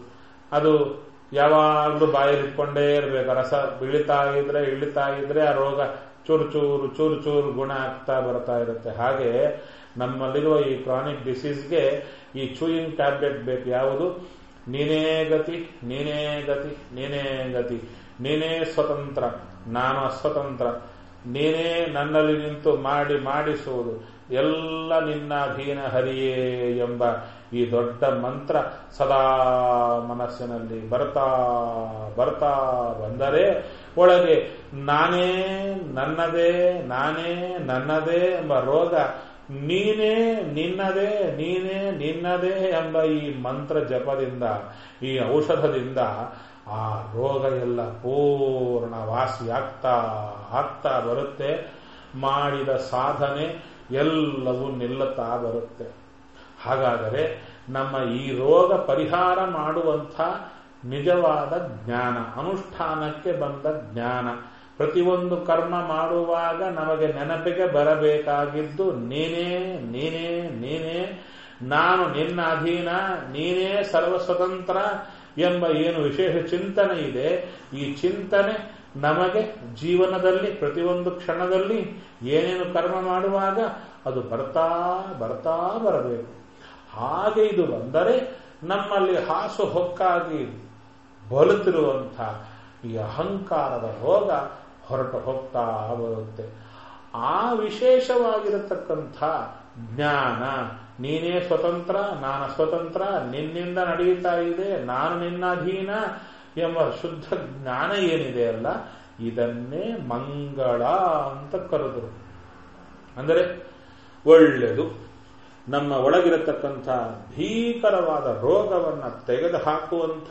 ಅದು ಯಾವಾಗಲೂ ಬಾಯಲ್ಲಿಟ್ಕೊಂಡೇ ಇರಬೇಕು ರಸ ಬೀಳಿತಾ ಇದ್ರೆ ಇಳಿತಾ ಇದ್ರೆ ಆ ರೋಗ ಚೂರು ಚೂರು ಚೂರು ಚೂರು ಗುಣ ಆಗ್ತಾ ಬರ್ತಾ ಇರುತ್ತೆ ಹಾಗೆ ನಮ್ಮಲ್ಲಿರುವ ಈ ಕ್ರಾನಿಕ್ ಡಿಸೀಸ್ಗೆ ಈ ಚೂಯಿಂಗ್ ಟ್ಯಾಬ್ಲೆಟ್ ಬೇಕು ಯಾವುದು ನೀನೇ ಗತಿ ನೀನೇ ಗತಿ ನೀನೇ ಗತಿ ನೀನೇ ಸ್ವತಂತ್ರ ನಾನು ಅಸ್ವತಂತ್ರ ನೀನೇ ನನ್ನಲ್ಲಿ ನಿಂತು ಮಾಡಿ ಮಾಡಿಸುವುದು ಎಲ್ಲ ನಿನ್ನ ಅಧೀನ ಹರಿಯೇ ಎಂಬ ಈ ದೊಡ್ಡ ಮಂತ್ರ ಸದಾ ಮನಸ್ಸಿನಲ್ಲಿ ಬರ್ತಾ ಬರ್ತಾ ಬಂದರೆ ಒಳಗೆ ನಾನೇ ನನ್ನದೇ ನಾನೇ ನನ್ನದೇ ಎಂಬ ರೋಗ ನೀನೇ ನಿನ್ನದೇ ನೀನೇ ನಿನ್ನದೇ ಎಂಬ ಈ ಮಂತ್ರ ಜಪದಿಂದ ಈ ಔಷಧದಿಂದ ಆ ರೋಗ ಎಲ್ಲ ಪೂರ್ಣ ವಾಸಿ ಆಗ್ತಾ ಆಗ್ತಾ ಬರುತ್ತೆ ಮಾಡಿದ ಸಾಧನೆ ಎಲ್ಲವೂ ನಿಲ್ಲುತ್ತಾ ಬರುತ್ತೆ ಹಾಗಾದರೆ ನಮ್ಮ ಈ ರೋಗ ಪರಿಹಾರ ಮಾಡುವಂಥ ನಿಜವಾದ ಜ್ಞಾನ ಅನುಷ್ಠಾನಕ್ಕೆ ಬಂದ ಜ್ಞಾನ ಪ್ರತಿಯೊಂದು ಕರ್ಮ ಮಾಡುವಾಗ ನಮಗೆ ನೆನಪಿಗೆ ಬರಬೇಕಾಗಿದ್ದು ನೀನೇ ನೀನೇ ನೀನೇ ನಾನು ನಿನ್ನ ಅಧೀನ ನೀನೇ ಸರ್ವಸ್ವತಂತ್ರ ಎಂಬ ಏನು ವಿಶೇಷ ಚಿಂತನೆ ಇದೆ ಈ ಚಿಂತನೆ ನಮಗೆ ಜೀವನದಲ್ಲಿ ಪ್ರತಿಯೊಂದು ಕ್ಷಣದಲ್ಲಿ ಏನೇನು ಕರ್ಮ ಮಾಡುವಾಗ ಅದು ಬರ್ತಾ ಬರ್ತಾ ಬರಬೇಕು ಹಾಗೆ ಇದು ಬಂದರೆ ನಮ್ಮಲ್ಲಿ ಹಾಸು ಹೊಕ್ಕಾಗಿ ಬಲುತ್ತಿರುವಂಥ ಈ ಅಹಂಕಾರದ ರೋಗ ಹೊರಟು ಹೋಗ್ತಾ ಬರುತ್ತೆ ಆ ವಿಶೇಷವಾಗಿರತಕ್ಕಂಥ ಜ್ಞಾನ ನೀನೇ ಸ್ವತಂತ್ರ ನಾನು ಸ್ವತಂತ್ರ ನಿನ್ನಿಂದ ನಡೆಯುತ್ತಾ ಇದೆ ನಾನು ನಿನ್ನ ಅಧೀನ ಎಂಬ ಶುದ್ಧ ಜ್ಞಾನ ಏನಿದೆ ಅಲ್ಲ ಇದನ್ನೇ ಮಂಗಳ ಅಂತ ಕರೆದರು ಅಂದರೆ ಒಳ್ಳೆಯದು ನಮ್ಮ ಒಳಗಿರತಕ್ಕಂಥ ಭೀಕರವಾದ ರೋಗವನ್ನು ತೆಗೆದುಹಾಕುವಂಥ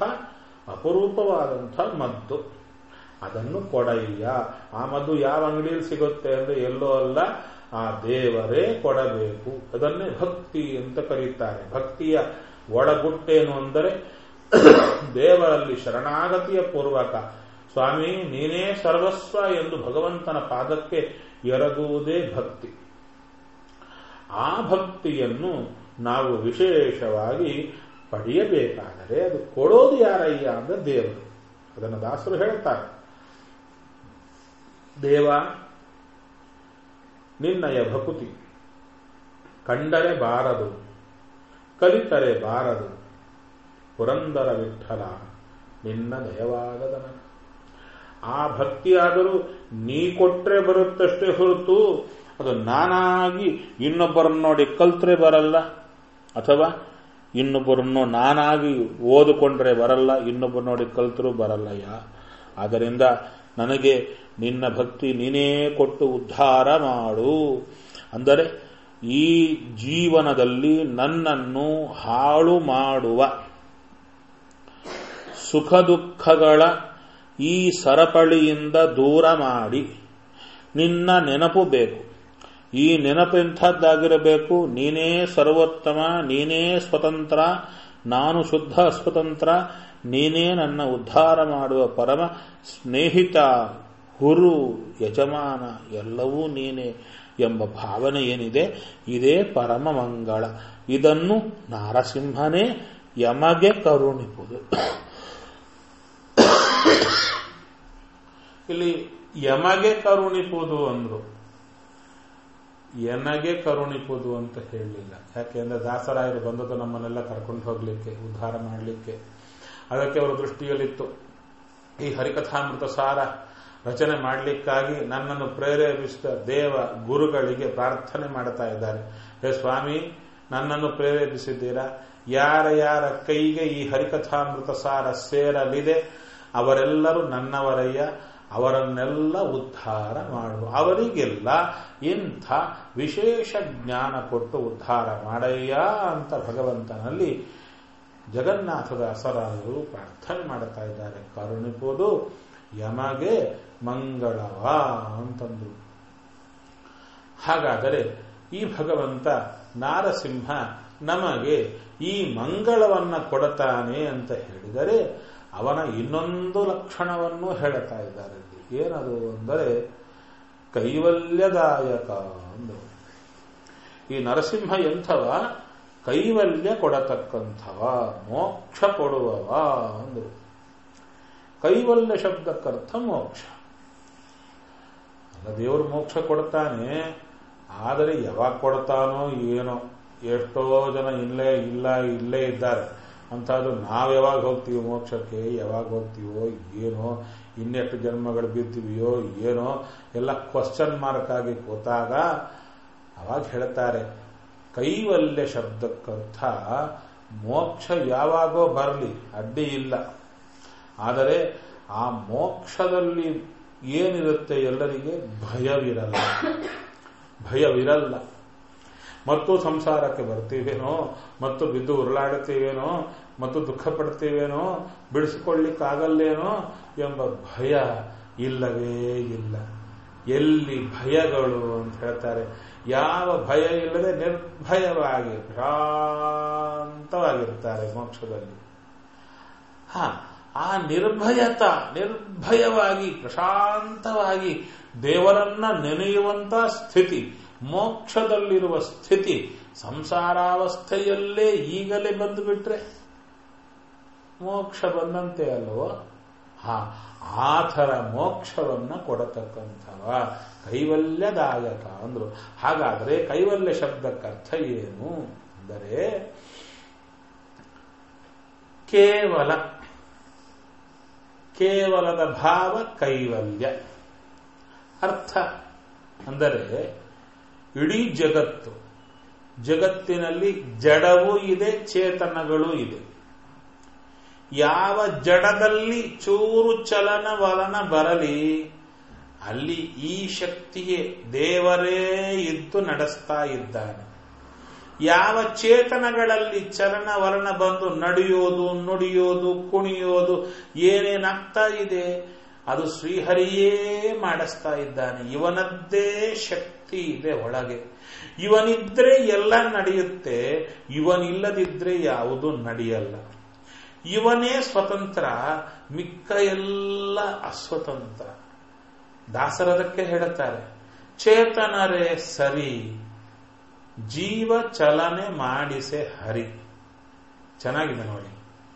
ಅಪರೂಪವಾದಂಥ ಮದ್ದು ಅದನ್ನು ಕೊಡಯ್ಯ ಆ ಮದ್ದು ಯಾವ ಅಂಗಡಿಯಲ್ಲಿ ಸಿಗುತ್ತೆ ಅಂದ್ರೆ ಎಲ್ಲೋ ಅಲ್ಲ ಆ ದೇವರೇ ಕೊಡಬೇಕು ಅದನ್ನೇ ಭಕ್ತಿ ಅಂತ ಕರೀತಾರೆ ಭಕ್ತಿಯ ಒಳಗುಟ್ಟೇನು ಅಂದರೆ ದೇವರಲ್ಲಿ ಶರಣಾಗತಿಯ ಪೂರ್ವಕ ಸ್ವಾಮಿ ನೀನೇ ಸರ್ವಸ್ವ ಎಂದು ಭಗವಂತನ ಪಾದಕ್ಕೆ ಎರಗುವುದೇ ಭಕ್ತಿ ಆ ಭಕ್ತಿಯನ್ನು ನಾವು ವಿಶೇಷವಾಗಿ ಪಡೆಯಬೇಕಾದರೆ ಅದು ಕೊಡೋದು ಯಾರಯ್ಯ ಅಂದ್ರೆ ದೇವರು ಅದನ್ನು ದಾಸರು ಹೇಳ್ತಾರೆ ದೇವ ನಿನ್ನಯ ಭಕುತಿ ಕಂಡರೆ ಬಾರದು ಕಲಿತರೆ ಬಾರದು ಪುರಂದರ ವಿಠಲ ನಿನ್ನ ದಯವಾಗದನ ಆ ಭಕ್ತಿಯಾದರೂ ನೀ ಕೊಟ್ರೆ ಬರುತ್ತಷ್ಟೇ ಹೊರತು ಅದು ನಾನಾಗಿ ಇನ್ನೊಬ್ಬರನ್ನು ನೋಡಿ ಕಲ್ತ್ರೆ ಬರಲ್ಲ ಅಥವಾ ಇನ್ನೊಬ್ಬರನ್ನು ನಾನಾಗಿ ಓದಿಕೊಂಡ್ರೆ ಬರಲ್ಲ ಇನ್ನೊಬ್ಬರು ನೋಡಿ ಕಲ್ತರೂ ಬರಲ್ಲ ಯಾ ಆದ್ದರಿಂದ ನನಗೆ ನಿನ್ನ ಭಕ್ತಿ ನೀನೇ ಕೊಟ್ಟು ಉದ್ಧಾರ ಮಾಡು ಅಂದರೆ ಈ ಜೀವನದಲ್ಲಿ ನನ್ನನ್ನು ಹಾಳು ಮಾಡುವ ಸುಖ ದುಃಖಗಳ ಈ ಸರಪಳಿಯಿಂದ ದೂರ ಮಾಡಿ ನಿನ್ನ ನೆನಪು ಬೇಕು ಈ ನೆನಪು ಎಂಥದ್ದಾಗಿರಬೇಕು ನೀನೇ ಸರ್ವೋತ್ತಮ ನೀನೇ ಸ್ವತಂತ್ರ ನಾನು ಶುದ್ಧ ಸ್ವತಂತ್ರ ನೀನೇ ನನ್ನ ಉದ್ಧಾರ ಮಾಡುವ ಪರಮ ಸ್ನೇಹಿತ ಗುರು ಯಜಮಾನ ಎಲ್ಲವೂ ನೀನೇ ಎಂಬ ಭಾವನೆ ಏನಿದೆ ಇದೇ ಪರಮ ಮಂಗಳ ಇದನ್ನು ನಾರಸಿಂಹನೇ ಯಮಗೆ ಕರುಣಿಪುದು ಇಲ್ಲಿ ಯಮಗೆ ಕರುಣಿಪುದು ಅಂದ್ರು ಎನಗೆ ಕರುಣಿಪುದು ಅಂತ ಹೇಳಲಿಲ್ಲ ಯಾಕೆಂದ್ರೆ ದಾಸರಾಯರು ಬಂದದ್ದು ನಮ್ಮನ್ನೆಲ್ಲ ಕರ್ಕೊಂಡು ಹೋಗ್ಲಿಕ್ಕೆ ಉದ್ಧಾರ ಮಾಡಲಿಕ್ಕೆ ಅದಕ್ಕೆ ಅವರ ದೃಷ್ಟಿಯಲ್ಲಿತ್ತು ಈ ಹರಿಕಥಾಮೃತ ಸಾರ ರಚನೆ ಮಾಡಲಿಕ್ಕಾಗಿ ನನ್ನನ್ನು ಪ್ರೇರೇಪಿಸಿದ ದೇವ ಗುರುಗಳಿಗೆ ಪ್ರಾರ್ಥನೆ ಮಾಡ್ತಾ ಇದ್ದಾರೆ ಹೇ ಸ್ವಾಮಿ ನನ್ನನ್ನು ಪ್ರೇರೇಪಿಸಿದ್ದೀರಾ ಯಾರ ಯಾರ ಕೈಗೆ ಈ ಹರಿಕಥಾಮೃತ ಸಾರ ಸೇರಲಿದೆ ಅವರೆಲ್ಲರೂ ನನ್ನವರಯ್ಯ ಅವರನ್ನೆಲ್ಲ ಉದ್ಧಾರ ಮಾಡುವ ಅವರಿಗೆಲ್ಲ ಇಂಥ ವಿಶೇಷ ಜ್ಞಾನ ಕೊಟ್ಟು ಉದ್ಧಾರ ಮಾಡಯ್ಯ ಅಂತ ಭಗವಂತನಲ್ಲಿ ಜಗನ್ನಾಥದಾಸರಾಯರು ಪ್ರಾರ್ಥನೆ ಮಾಡುತ್ತಾ ಇದ್ದಾರೆ ಕರುಣಿಪುದು ಯಮಗೆ ಮಂಗಳವ ಅಂತಂದು ಹಾಗಾದರೆ ಈ ಭಗವಂತ ನಾರಸಿಂಹ ನಮಗೆ ಈ ಮಂಗಳವನ್ನ ಕೊಡತಾನೆ ಅಂತ ಹೇಳಿದರೆ ಅವನ ಇನ್ನೊಂದು ಲಕ್ಷಣವನ್ನು ಹೇಳುತ್ತಾ ಇದ್ದಾರೆ ಏನದು ಅಂದರೆ ಕೈವಲ್ಯದಾಯಕ ಅಂದರು ಈ ನರಸಿಂಹ ಎಂಥವ ಕೈವಲ್ಯ ಕೊಡತಕ್ಕಂಥವ ಮೋಕ್ಷ ಕೊಡುವವ ಅಂದರು ಕೈವಲ್ಯ ಶಬ್ದಕ್ಕರ್ಥ ಮೋಕ್ಷ ಅಲ್ಲ ದೇವರು ಮೋಕ್ಷ ಕೊಡ್ತಾನೆ ಆದರೆ ಯಾವಾಗ ಕೊಡ್ತಾನೋ ಏನೋ ಎಷ್ಟೋ ಜನ ಇಲ್ಲೇ ಇಲ್ಲ ಇಲ್ಲೇ ಇದ್ದಾರೆ ಅಂಥದ್ದು ನಾವು ಯಾವಾಗ ಹೋಗ್ತೀವಿ ಮೋಕ್ಷಕ್ಕೆ ಯಾವಾಗ ಹೋಗ್ತೀವೋ ಏನೋ ಇನ್ನೆಷ್ಟು ಜನ್ಮಗಳು ಬಿದ್ದಿವೆಯೋ ಏನೋ ಎಲ್ಲ ಕ್ವಶನ್ ಮಾರ್ಕ್ ಆಗಿ ಕೂತಾಗ ಅವಾಗ ಹೇಳ್ತಾರೆ ಕೈವಲ್ಯ ಶಬ್ದಕ್ಕರ್ಥ ಮೋಕ್ಷ ಯಾವಾಗೋ ಬರಲಿ ಅಡ್ಡಿ ಇಲ್ಲ ಆದರೆ ಆ ಮೋಕ್ಷದಲ್ಲಿ ಏನಿರುತ್ತೆ ಎಲ್ಲರಿಗೆ ಭಯವಿರಲ್ಲ ಭಯವಿರಲ್ಲ ಮತ್ತು ಸಂಸಾರಕ್ಕೆ ಬರ್ತೀವೇನೋ ಮತ್ತು ಬಿದ್ದು ಉರುಳಾಡುತ್ತೀವೇನೋ ಮತ್ತು ದುಃಖ ಪಡ್ತೀವೇನೋ ಬಿಡಿಸಿಕೊಳ್ಳಿಕ್ಕಾಗಲ್ಲೇನೋ ಎಂಬ ಭಯ ಇಲ್ಲವೇ ಇಲ್ಲ ಎಲ್ಲಿ ಭಯಗಳು ಅಂತ ಹೇಳ್ತಾರೆ ಯಾವ ಭಯ ಇಲ್ಲದೆ ನಿರ್ಭಯವಾಗಿ ಶಾಂತವಾಗಿರ್ತಾರೆ ಮೋಕ್ಷದಲ್ಲಿ ಹಾ ಆ ನಿರ್ಭಯತ ನಿರ್ಭಯವಾಗಿ ಪ್ರಶಾಂತವಾಗಿ ದೇವರನ್ನ ನೆನೆಯುವಂತ ಸ್ಥಿತಿ ಮೋಕ್ಷದಲ್ಲಿರುವ ಸ್ಥಿತಿ ಸಂಸಾರಾವಸ್ಥೆಯಲ್ಲೇ ಈಗಲೇ ಬಂದು ಬಿಟ್ರೆ ಮೋಕ್ಷ ಬಂದಂತೆ ಅಲ್ವೋ ಹಾ ಆ ಥರ ಮೋಕ್ಷವನ್ನ ಕೊಡತಕ್ಕಂಥವ ಕೈವಲ್ಯದಾಯಕ ಅಂದ್ರು ಹಾಗಾದ್ರೆ ಕೈವಲ್ಯ ಶಬ್ದಕ್ಕರ್ಥ ಏನು ಅಂದರೆ ಕೇವಲ ಕೇವಲದ ಭಾವ ಕೈವಲ್ಯ ಅರ್ಥ ಅಂದರೆ ಇಡೀ ಜಗತ್ತು ಜಗತ್ತಿನಲ್ಲಿ ಜಡವೂ ಇದೆ ಚೇತನಗಳೂ ಇದೆ ಯಾವ ಜಡದಲ್ಲಿ ಚೂರು ಚಲನ ವಲನ ಬರಲಿ ಅಲ್ಲಿ ಈ ಶಕ್ತಿಯೇ ದೇವರೇ ಇದ್ದು ನಡೆಸ್ತಾ ಇದ್ದಾನೆ ಯಾವ ಚೇತನಗಳಲ್ಲಿ ಚಲನ ವಲನ ಬಂದು ನಡೆಯೋದು ನುಡಿಯೋದು ಕುಣಿಯೋದು ಏನೇನಾಗ್ತಾ ಇದೆ ಅದು ಶ್ರೀಹರಿಯೇ ಮಾಡಿಸ್ತಾ ಇದ್ದಾನೆ ಇವನದ್ದೇ ಶಕ್ತಿ ಇದೆ ಒಳಗೆ ಇವನಿದ್ರೆ ಎಲ್ಲ ನಡೆಯುತ್ತೆ ಇವನಿಲ್ಲದಿದ್ರೆ ಯಾವುದು ನಡೆಯಲ್ಲ ಇವನೇ ಸ್ವತಂತ್ರ ಮಿಕ್ಕ ಎಲ್ಲ ಅಸ್ವತಂತ್ರ ದಾಸರದಕ್ಕೆ ಹೇಳುತ್ತಾರೆ ಚೇತನರೇ ಸರಿ ಜೀವ ಚಲನೆ ಮಾಡಿಸೆ ಹರಿ ಚೆನ್ನಾಗಿದೆ ನೋಡಿ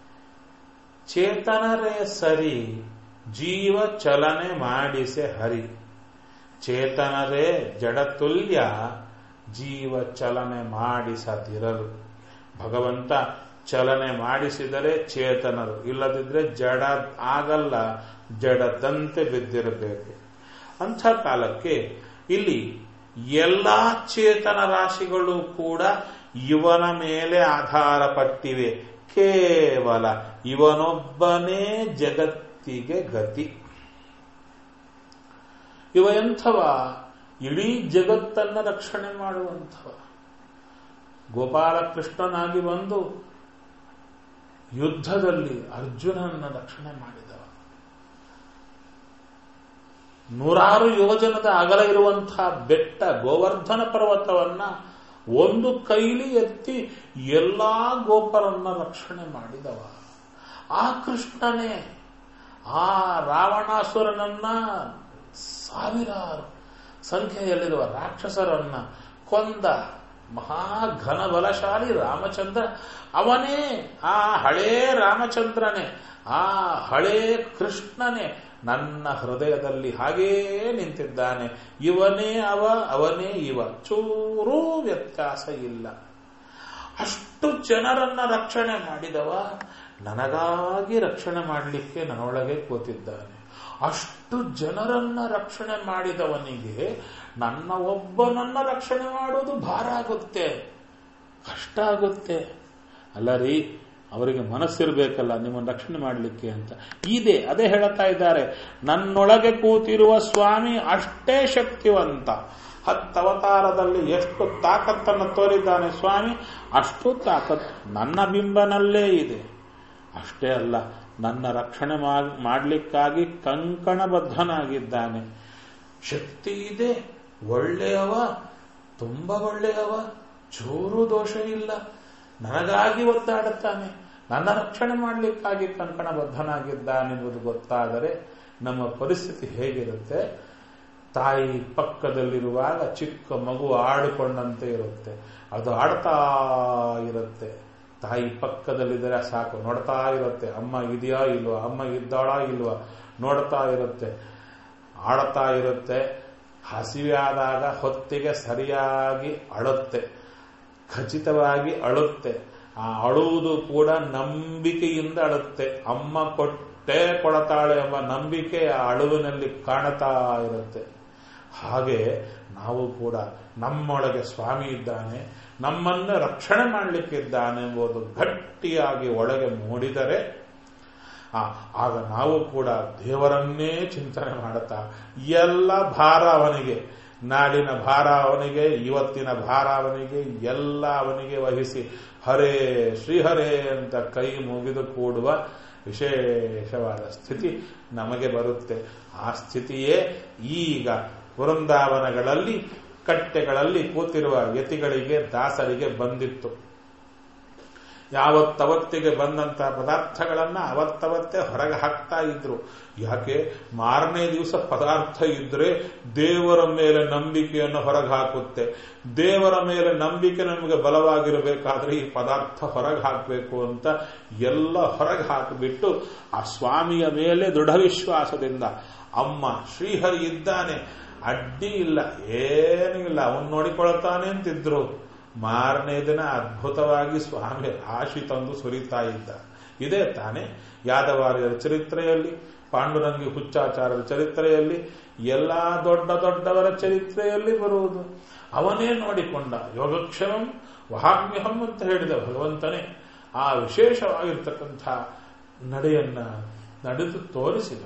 ಚೇತನರೇ ಸರಿ ಜೀವ ಚಲನೆ ಮಾಡಿಸೆ ಹರಿ ಚೇತನರೇ ಜಡತುಲ್ಯ ಜೀವ ಚಲನೆ ಮಾಡಿಸದಿರಲು ಭಗವಂತ ಚಲನೆ ಮಾಡಿಸಿದರೆ ಚೇತನರು ಇಲ್ಲದಿದ್ರೆ ಜಡ ಆಗಲ್ಲ ಜಡದಂತೆ ಬಿದ್ದಿರಬೇಕು ಅಂಥ ಕಾಲಕ್ಕೆ ಇಲ್ಲಿ ಎಲ್ಲಾ ಚೇತನ ರಾಶಿಗಳು ಕೂಡ ಇವನ ಮೇಲೆ ಆಧಾರ ಪಟ್ಟಿವೆ ಕೇವಲ ಇವನೊಬ್ಬನೇ ಜಗತ್ತಿಗೆ ಗತಿ ಇವ ಎಂಥವ ಇಡೀ ಜಗತ್ತನ್ನ ರಕ್ಷಣೆ ಮಾಡುವಂಥವ ಗೋಪಾಲಕೃಷ್ಣನಾಗಿ ಬಂದು ಯುದ್ಧದಲ್ಲಿ ಅರ್ಜುನನ್ನ ರಕ್ಷಣೆ ಮಾಡಿದವ ನೂರಾರು ಯೋಜನದ ಅಗಲ ಇರುವಂತಹ ಬೆಟ್ಟ ಗೋವರ್ಧನ ಪರ್ವತವನ್ನ ಒಂದು ಕೈಲಿ ಎತ್ತಿ ಎಲ್ಲಾ ಗೋಪರನ್ನ ರಕ್ಷಣೆ ಮಾಡಿದವ ಆ ಕೃಷ್ಣನೇ ಆ ರಾವಣಾಸುರನನ್ನ ಸಾವಿರಾರು ಸಂಖ್ಯೆಯಲ್ಲಿರುವ ರಾಕ್ಷಸರನ್ನ ಕೊಂದ ಮಹಾಘನ ಬಲಶಾಲಿ ರಾಮಚಂದ್ರ ಅವನೇ ಆ ಹಳೇ ರಾಮಚಂದ್ರನೇ ಆ ಹಳೇ ಕೃಷ್ಣನೇ ನನ್ನ ಹೃದಯದಲ್ಲಿ ಹಾಗೇ ನಿಂತಿದ್ದಾನೆ ಇವನೇ ಅವ ಅವನೇ ಇವ ಚೂರೂ ವ್ಯತ್ಯಾಸ ಇಲ್ಲ ಅಷ್ಟು ಜನರನ್ನ ರಕ್ಷಣೆ ಮಾಡಿದವ ನನಗಾಗಿ ರಕ್ಷಣೆ ಮಾಡಲಿಕ್ಕೆ ನನ್ನೊಳಗೆ ಕೂತಿದ್ದಾನೆ ಅಷ್ಟು ಜನರನ್ನ ರಕ್ಷಣೆ ಮಾಡಿದವನಿಗೆ ನನ್ನ ಒಬ್ಬನನ್ನ ರಕ್ಷಣೆ ಮಾಡೋದು ಭಾರ ಆಗುತ್ತೆ ಕಷ್ಟ ಆಗುತ್ತೆ ಅಲ್ಲ ರೀ ಅವರಿಗೆ ಮನಸ್ಸಿರ್ಬೇಕಲ್ಲ ನಿಮ್ಮನ್ನು ರಕ್ಷಣೆ ಮಾಡಲಿಕ್ಕೆ ಅಂತ ಇದೆ ಅದೇ ಹೇಳ್ತಾ ಇದ್ದಾರೆ ನನ್ನೊಳಗೆ ಕೂತಿರುವ ಸ್ವಾಮಿ ಅಷ್ಟೇ ಶಕ್ತಿವಂತ ಹತ್ತವತಾರದಲ್ಲಿ ಎಷ್ಟು ತಾಕತ್ತನ್ನು ತೋರಿದ್ದಾನೆ ಸ್ವಾಮಿ ಅಷ್ಟು ತಾಕತ್ ನನ್ನ ಬಿಂಬನಲ್ಲೇ ಇದೆ ಅಷ್ಟೇ ಅಲ್ಲ ನನ್ನ ರಕ್ಷಣೆ ಮಾಡಲಿಕ್ಕಾಗಿ ಕಂಕಣಬದ್ಧನಾಗಿದ್ದಾನೆ ಶಕ್ತಿ ಇದೆ ಒಳ್ಳೆಯವ ತುಂಬ ಒಳ್ಳೆಯವ ಚೂರು ದೋಷ ಇಲ್ಲ ನನಗಾಗಿ ಒದ್ದಾಡುತ್ತಾನೆ ನನ್ನ ರಕ್ಷಣೆ ಮಾಡಲಿಕ್ಕಾಗಿ ಕಂಕಣಬದ್ಧನಾಗಿದ್ದಾನೆಂಬುದು ಗೊತ್ತಾದರೆ ನಮ್ಮ ಪರಿಸ್ಥಿತಿ ಹೇಗಿರುತ್ತೆ ತಾಯಿ ಪಕ್ಕದಲ್ಲಿರುವಾಗ ಚಿಕ್ಕ ಮಗು ಆಡಿಕೊಂಡಂತೆ ಇರುತ್ತೆ ಅದು ಆಡ್ತಾ ಇರುತ್ತೆ ತಾಯಿ ಪಕ್ಕದಲ್ಲಿದ್ದರೆ ಸಾಕು ನೋಡ್ತಾ ಇರುತ್ತೆ ಅಮ್ಮ ಇದೆಯಾ ಇಲ್ವಾ ಅಮ್ಮ ಇದ್ದಾಳಾ ಇಲ್ವಾ ನೋಡ್ತಾ ಇರುತ್ತೆ ಆಡ್ತಾ ಇರುತ್ತೆ ಹಸಿವೆ ಆದಾಗ ಹೊತ್ತಿಗೆ ಸರಿಯಾಗಿ ಅಳುತ್ತೆ ಖಚಿತವಾಗಿ ಅಳುತ್ತೆ ಆ ಅಳುವುದು ಕೂಡ ನಂಬಿಕೆಯಿಂದ ಅಳುತ್ತೆ ಅಮ್ಮ ಕೊಟ್ಟೇ ಕೊಡತಾಳೆ ಎಂಬ ನಂಬಿಕೆ ಆ ಅಳುವಿನಲ್ಲಿ ಕಾಣುತ್ತಾ ಇರುತ್ತೆ ಹಾಗೆ ನಾವು ಕೂಡ ನಮ್ಮೊಳಗೆ ಸ್ವಾಮಿ ಇದ್ದಾನೆ ನಮ್ಮನ್ನು ರಕ್ಷಣೆ ಮಾಡಲಿಕ್ಕಿದ್ದಾನೆ ಎಂಬುದು ಗಟ್ಟಿಯಾಗಿ ಒಳಗೆ ಮೂಡಿದರೆ ಆಗ ನಾವು ಕೂಡ ದೇವರನ್ನೇ ಚಿಂತನೆ ಮಾಡುತ್ತಾ ಎಲ್ಲ ಭಾರ ಅವನಿಗೆ ನಾಡಿನ ಭಾರ ಅವನಿಗೆ ಇವತ್ತಿನ ಭಾರ ಅವನಿಗೆ ಎಲ್ಲ ಅವನಿಗೆ ವಹಿಸಿ ಹರೇ ಶ್ರೀಹರೇ ಅಂತ ಕೈ ಮುಗಿದು ಕೂಡುವ ವಿಶೇಷವಾದ ಸ್ಥಿತಿ ನಮಗೆ ಬರುತ್ತೆ ಆ ಸ್ಥಿತಿಯೇ ಈಗ ವೃಂದಾವನಗಳಲ್ಲಿ ಕಟ್ಟೆಗಳಲ್ಲಿ ಕೂತಿರುವ ಯತಿಗಳಿಗೆ ದಾಸರಿಗೆ ಬಂದಿತ್ತು ಯಾವತ್ತವತ್ತಿಗೆ ಬಂದಂತಹ ಪದಾರ್ಥಗಳನ್ನ ಅವತ್ತವತ್ತೇ ಹೊರಗೆ ಹಾಕ್ತಾ ಇದ್ರು ಯಾಕೆ ಮಾರನೇ ದಿವಸ ಪದಾರ್ಥ ಇದ್ರೆ ದೇವರ ಮೇಲೆ ನಂಬಿಕೆಯನ್ನು ಹೊರಗೆ ಹಾಕುತ್ತೆ ದೇವರ ಮೇಲೆ ನಂಬಿಕೆ ನಮಗೆ ಬಲವಾಗಿರಬೇಕಾದ್ರೆ ಈ ಪದಾರ್ಥ ಹೊರಗೆ ಹಾಕಬೇಕು ಅಂತ ಎಲ್ಲ ಹೊರಗೆ ಹಾಕಿಬಿಟ್ಟು ಆ ಸ್ವಾಮಿಯ ಮೇಲೆ ದೃಢ ವಿಶ್ವಾಸದಿಂದ ಅಮ್ಮ ಶ್ರೀಹರಿ ಇದ್ದಾನೆ ಅಡ್ಡಿ ಇಲ್ಲ ಏನೂ ಇಲ್ಲ ಅವನು ನೋಡಿಕೊಳ್ತಾನೆ ಅಂತಿದ್ರು ಮಾರನೇ ದಿನ ಅದ್ಭುತವಾಗಿ ಸ್ವಾಮಿ ರಾಶಿ ತಂದು ಸುರಿತಾ ಇದ್ದ ಇದೇ ತಾನೆ ಯಾದವಾರ್ಯರ ಚರಿತ್ರೆಯಲ್ಲಿ ಪಾಂಡುರಂಗಿ ಹುಚ್ಚಾಚಾರ್ಯರ ಚರಿತ್ರೆಯಲ್ಲಿ ಎಲ್ಲಾ ದೊಡ್ಡ ದೊಡ್ಡವರ ಚರಿತ್ರೆಯಲ್ಲಿ ಬರುವುದು ಅವನೇ ನೋಡಿಕೊಂಡ ಯೋಗಕ್ಷಮಂ ವಹಾಮ್ಯಹಂ ಅಂತ ಹೇಳಿದ ಭಗವಂತನೇ ಆ ವಿಶೇಷವಾಗಿರ್ತಕ್ಕಂಥ ನಡೆಯನ್ನ ನಡೆದು ತೋರಿಸಿದ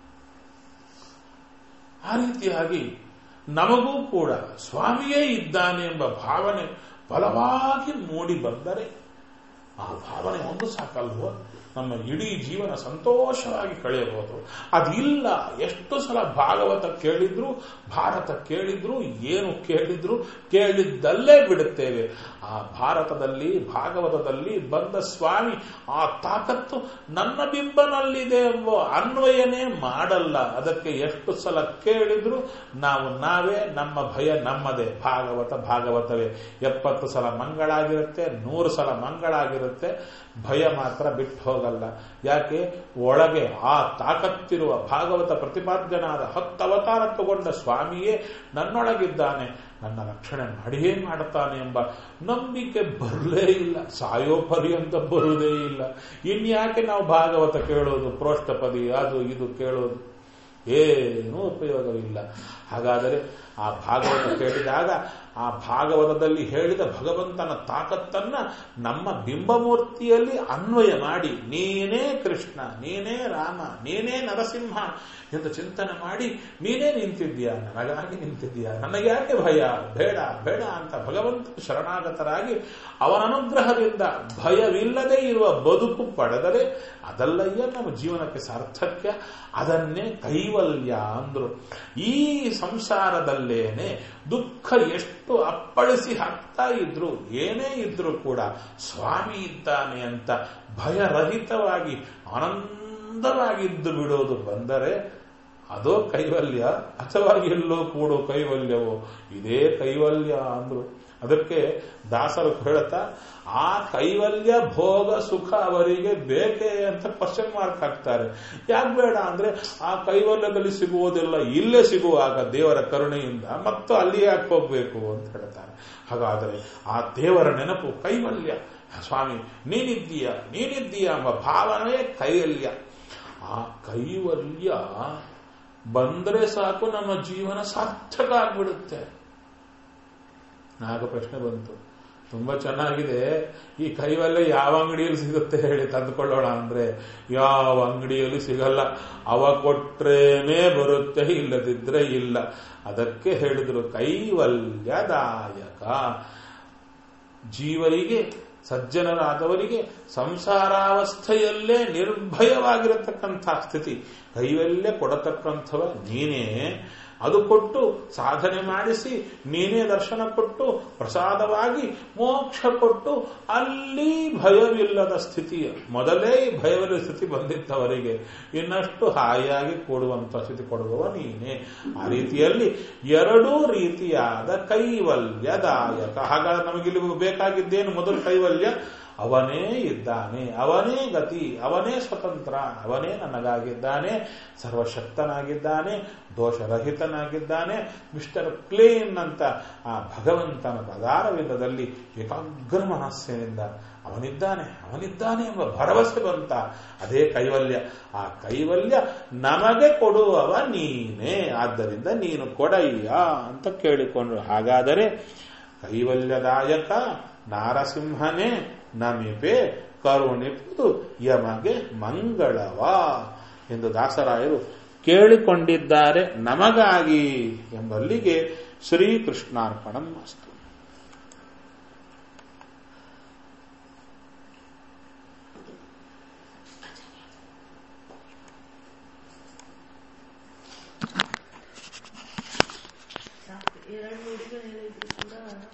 ಆ ರೀತಿಯಾಗಿ ನಮಗೂ ಕೂಡ ಸ್ವಾಮಿಯೇ ಇದ್ದಾನೆ ಎಂಬ ಭಾವನೆ ಬಲವಾಗಿ ಮೂಡಿ ಬಂದರೆ ಆ ಭಾವನೆ ಒಂದು ಸಾಕಲ್ವೋ ನಮ್ಮ ಇಡೀ ಜೀವನ ಸಂತೋಷವಾಗಿ ಕಳೆಯಬಹುದು ಅದಿಲ್ಲ ಎಷ್ಟು ಸಲ ಭಾಗವತ ಕೇಳಿದ್ರು ಭಾರತ ಕೇಳಿದ್ರು ಏನು ಕೇಳಿದ್ರು ಕೇಳಿದ್ದಲ್ಲೇ ಬಿಡುತ್ತೇವೆ ಆ ಭಾರತದಲ್ಲಿ ಭಾಗವತದಲ್ಲಿ ಬಂದ ಸ್ವಾಮಿ ಆ ತಾಕತ್ತು ನನ್ನ ಬಿಂಬನಲ್ಲಿದೆ ಎಂಬ ಅನ್ವಯನೇ ಮಾಡಲ್ಲ ಅದಕ್ಕೆ ಎಷ್ಟು ಸಲ ಕೇಳಿದ್ರು ನಾವು ನಾವೇ ನಮ್ಮ ಭಯ ನಮ್ಮದೇ ಭಾಗವತ ಭಾಗವತವೇ ಎಪ್ಪತ್ತು ಸಲ ಮಂಗಳಾಗಿರುತ್ತೆ ನೂರು ಸಲ ಮಂಗಳಾಗಿರುತ್ತೆ ಭಯ ಮಾತ್ರ ಬಿಟ್ಟು ಹೋಗಲ್ಲ ಯಾಕೆ ಒಳಗೆ ಆ ತಾಕತ್ತಿರುವ ಭಾಗವತ ಪ್ರತಿಪಾದ್ಯನಾದ ಹತ್ತು ಅವತಾರ ತಗೊಂಡ ಸ್ವಾಮಿಯೇ ನನ್ನೊಳಗಿದ್ದಾನೆ ನನ್ನ ರಕ್ಷಣೆ ಮಾಡಿಯೇ ಮಾಡುತ್ತಾನೆ ಎಂಬ ನಂಬಿಕೆ ಬರಲೇ ಇಲ್ಲ ಸಾಯೋ ಪರ್ಯಂತ ಬರುವುದೇ ಇಲ್ಲ ಇನ್ಯಾಕೆ ನಾವು ಭಾಗವತ ಕೇಳೋದು ಪ್ರೋಷ್ಠಪದಿ ಅದು ಇದು ಕೇಳೋದು ಏನೂ ಉಪಯೋಗವಿಲ್ಲ ಹಾಗಾದರೆ ಆ ಭಾಗವತ ಕೇಳಿದಾಗ ಆ ಭಾಗವತದಲ್ಲಿ ಹೇಳಿದ ಭಗವಂತನ ತಾಕತ್ತನ್ನ ನಮ್ಮ ಬಿಂಬಮೂರ್ತಿಯಲ್ಲಿ ಅನ್ವಯ ಮಾಡಿ ನೀನೇ ಕೃಷ್ಣ ನೀನೇ ರಾಮ ನೀನೇ ನರಸಿಂಹ ಎಂದು ಚಿಂತನೆ ಮಾಡಿ ನೀನೇ ನಿಂತಿದ್ದೀಯಾ ನನಗಾಗಿ ನಿಂತಿದ್ದೀಯಾ ನನಗೆ ಯಾಕೆ ಭಯ ಬೇಡ ಬೇಡ ಅಂತ ಭಗವಂತ ಶರಣಾಗತರಾಗಿ ಅವನ ಅನುಗ್ರಹದಿಂದ ಭಯವಿಲ್ಲದೆ ಇರುವ ಬದುಕು ಪಡೆದರೆ ಅದಲ್ಲಯ್ಯ ನಮ್ಮ ಜೀವನಕ್ಕೆ ಸಾರ್ಥಕ್ಯ ಅದನ್ನೇ ಕೈವಲ್ಯ ಅಂದ್ರು ಈ ಸಂಸಾರದಲ್ಲೇನೆ ದುಃಖ ಎಷ್ಟು ಅಪ್ಪಳಿಸಿ ಹಾಕ್ತಾ ಇದ್ರು ಏನೇ ಇದ್ರೂ ಕೂಡ ಸ್ವಾಮಿ ಇದ್ದಾನೆ ಅಂತ ಭಯರಹಿತವಾಗಿ ಆನಂದವಾಗಿದ್ದು ಬಿಡೋದು ಬಂದರೆ ಅದೋ ಕೈವಲ್ಯ ಅಥವಾ ಎಲ್ಲೋ ಕೂಡೋ ಕೈವಲ್ಯವೋ ಇದೇ ಕೈವಲ್ಯ ಅಂದ್ರು ಅದಕ್ಕೆ ದಾಸರು ಹೇಳ್ತಾ ಆ ಕೈವಲ್ಯ ಭೋಗ ಸುಖ ಅವರಿಗೆ ಬೇಕೇ ಅಂತ ಕ್ವಶನ್ ಮಾರ್ಕ್ ಹಾಕ್ತಾರೆ ಯಾಕೆ ಬೇಡ ಅಂದ್ರೆ ಆ ಕೈವಲ್ಯದಲ್ಲಿ ಸಿಗುವುದಿಲ್ಲ ಇಲ್ಲೇ ಸಿಗುವಾಗ ದೇವರ ಕರುಣೆಯಿಂದ ಮತ್ತು ಅಲ್ಲಿ ಯಾಕೆ ಹೋಗ್ಬೇಕು ಅಂತ ಹೇಳ್ತಾರೆ ಹಾಗಾದರೆ ಆ ದೇವರ ನೆನಪು ಕೈವಲ್ಯ ಸ್ವಾಮಿ ನೀನಿದ್ದೀಯ ನೀನಿದ್ದೀಯ ಎಂಬ ಭಾವನೆ ಕೈವಲ್ಯ ಆ ಕೈವಲ್ಯ ಬಂದ್ರೆ ಸಾಕು ನಮ್ಮ ಜೀವನ ಸಾರ್ಥಕ ಆಗ್ಬಿಡುತ್ತೆ ನಾಲ್ಕು ಪ್ರಶ್ನೆ ಬಂತು ತುಂಬಾ ಚೆನ್ನಾಗಿದೆ ಈ ಕೈವಲ್ಯ ಯಾವ ಅಂಗಡಿಯಲ್ಲಿ ಸಿಗುತ್ತೆ ಹೇಳಿ ತಂದುಕೊಳ್ಳೋಣ ಅಂದ್ರೆ ಯಾವ ಅಂಗಡಿಯಲ್ಲಿ ಸಿಗಲ್ಲ ಅವ ಕೊಟ್ರೇನೆ ಬರುತ್ತೆ ಇಲ್ಲದಿದ್ರೆ ಇಲ್ಲ ಅದಕ್ಕೆ ಹೇಳಿದ್ರು ಕೈವಲ್ಯದಾಯಕ ಜೀವರಿಗೆ ಸಜ್ಜನರಾದವರಿಗೆ ಸಂಸಾರಾವಸ್ಥೆಯಲ್ಲೇ ನಿರ್ಭಯವಾಗಿರತಕ್ಕಂಥ ಸ್ಥಿತಿ ಕೈವಲ್ಯ ಕೊಡತಕ್ಕಂಥವ ನೀನೇ ಅದು ಕೊಟ್ಟು ಸಾಧನೆ ಮಾಡಿಸಿ ನೀನೇ ದರ್ಶನ ಕೊಟ್ಟು ಪ್ರಸಾದವಾಗಿ ಮೋಕ್ಷ ಕೊಟ್ಟು ಅಲ್ಲಿ ಭಯವಿಲ್ಲದ ಸ್ಥಿತಿ ಮೊದಲೇ ಭಯವಿಲ್ಲದ ಸ್ಥಿತಿ ಬಂದಿತ್ತವರಿಗೆ ಇನ್ನಷ್ಟು ಹಾಯಾಗಿ ಕೂಡುವಂತ ಸ್ಥಿತಿ ಕೊಡುವವ ನೀನೇ ಆ ರೀತಿಯಲ್ಲಿ ಎರಡೂ ರೀತಿಯಾದ ಕೈವಲ್ಯದಾಯಕ ಹಾಗಾದ್ರೆ ನಮಗಿಲ್ಲಿ ಬೇಕಾಗಿದ್ದೇನು ಮೊದಲು ಕೈವಲ್ಯ ಅವನೇ ಇದ್ದಾನೆ ಅವನೇ ಗತಿ ಅವನೇ ಸ್ವತಂತ್ರ ಅವನೇ ನನಗಾಗಿದ್ದಾನೆ ಸರ್ವಶಕ್ತನಾಗಿದ್ದಾನೆ ದೋಷರಹಿತನಾಗಿದ್ದಾನೆ ಮಿಸ್ಟರ್ ಕ್ಲೀನ್ ಅಂತ ಆ ಭಗವಂತನ ಪದಾರವಿಲ್ಲದಲ್ಲಿ ಏಕಾಗ್ರ ಮನಸ್ಸಿನಿಂದ ಅವನಿದ್ದಾನೆ ಅವನಿದ್ದಾನೆ ಎಂಬ ಭರವಸೆ ಬಂತ ಅದೇ ಕೈವಲ್ಯ ಆ ಕೈವಲ್ಯ ನಮಗೆ ಕೊಡುವವ ನೀನೇ ಆದ್ದರಿಂದ ನೀನು ಕೊಡಯ್ಯ ಅಂತ ಕೇಳಿಕೊಂಡ್ರು ಹಾಗಾದರೆ ಕೈವಲ್ಯದಾಯಕ ನಾರಸಿಂಹನೇ ನಮಿಪೆ ಕರುಣಿಪುದು ಯಮಗೆ ಮಂಗಳವಾ ಎಂದು ದಾಸರಾಯರು ಕೇಳಿಕೊಂಡಿದ್ದಾರೆ ನಮಗಾಗಿ ಎಂಬಲ್ಲಿಗೆ ಶ್ರೀಕೃಷ್ಣಾರ್ಪಣಂ ಅಸ್ತು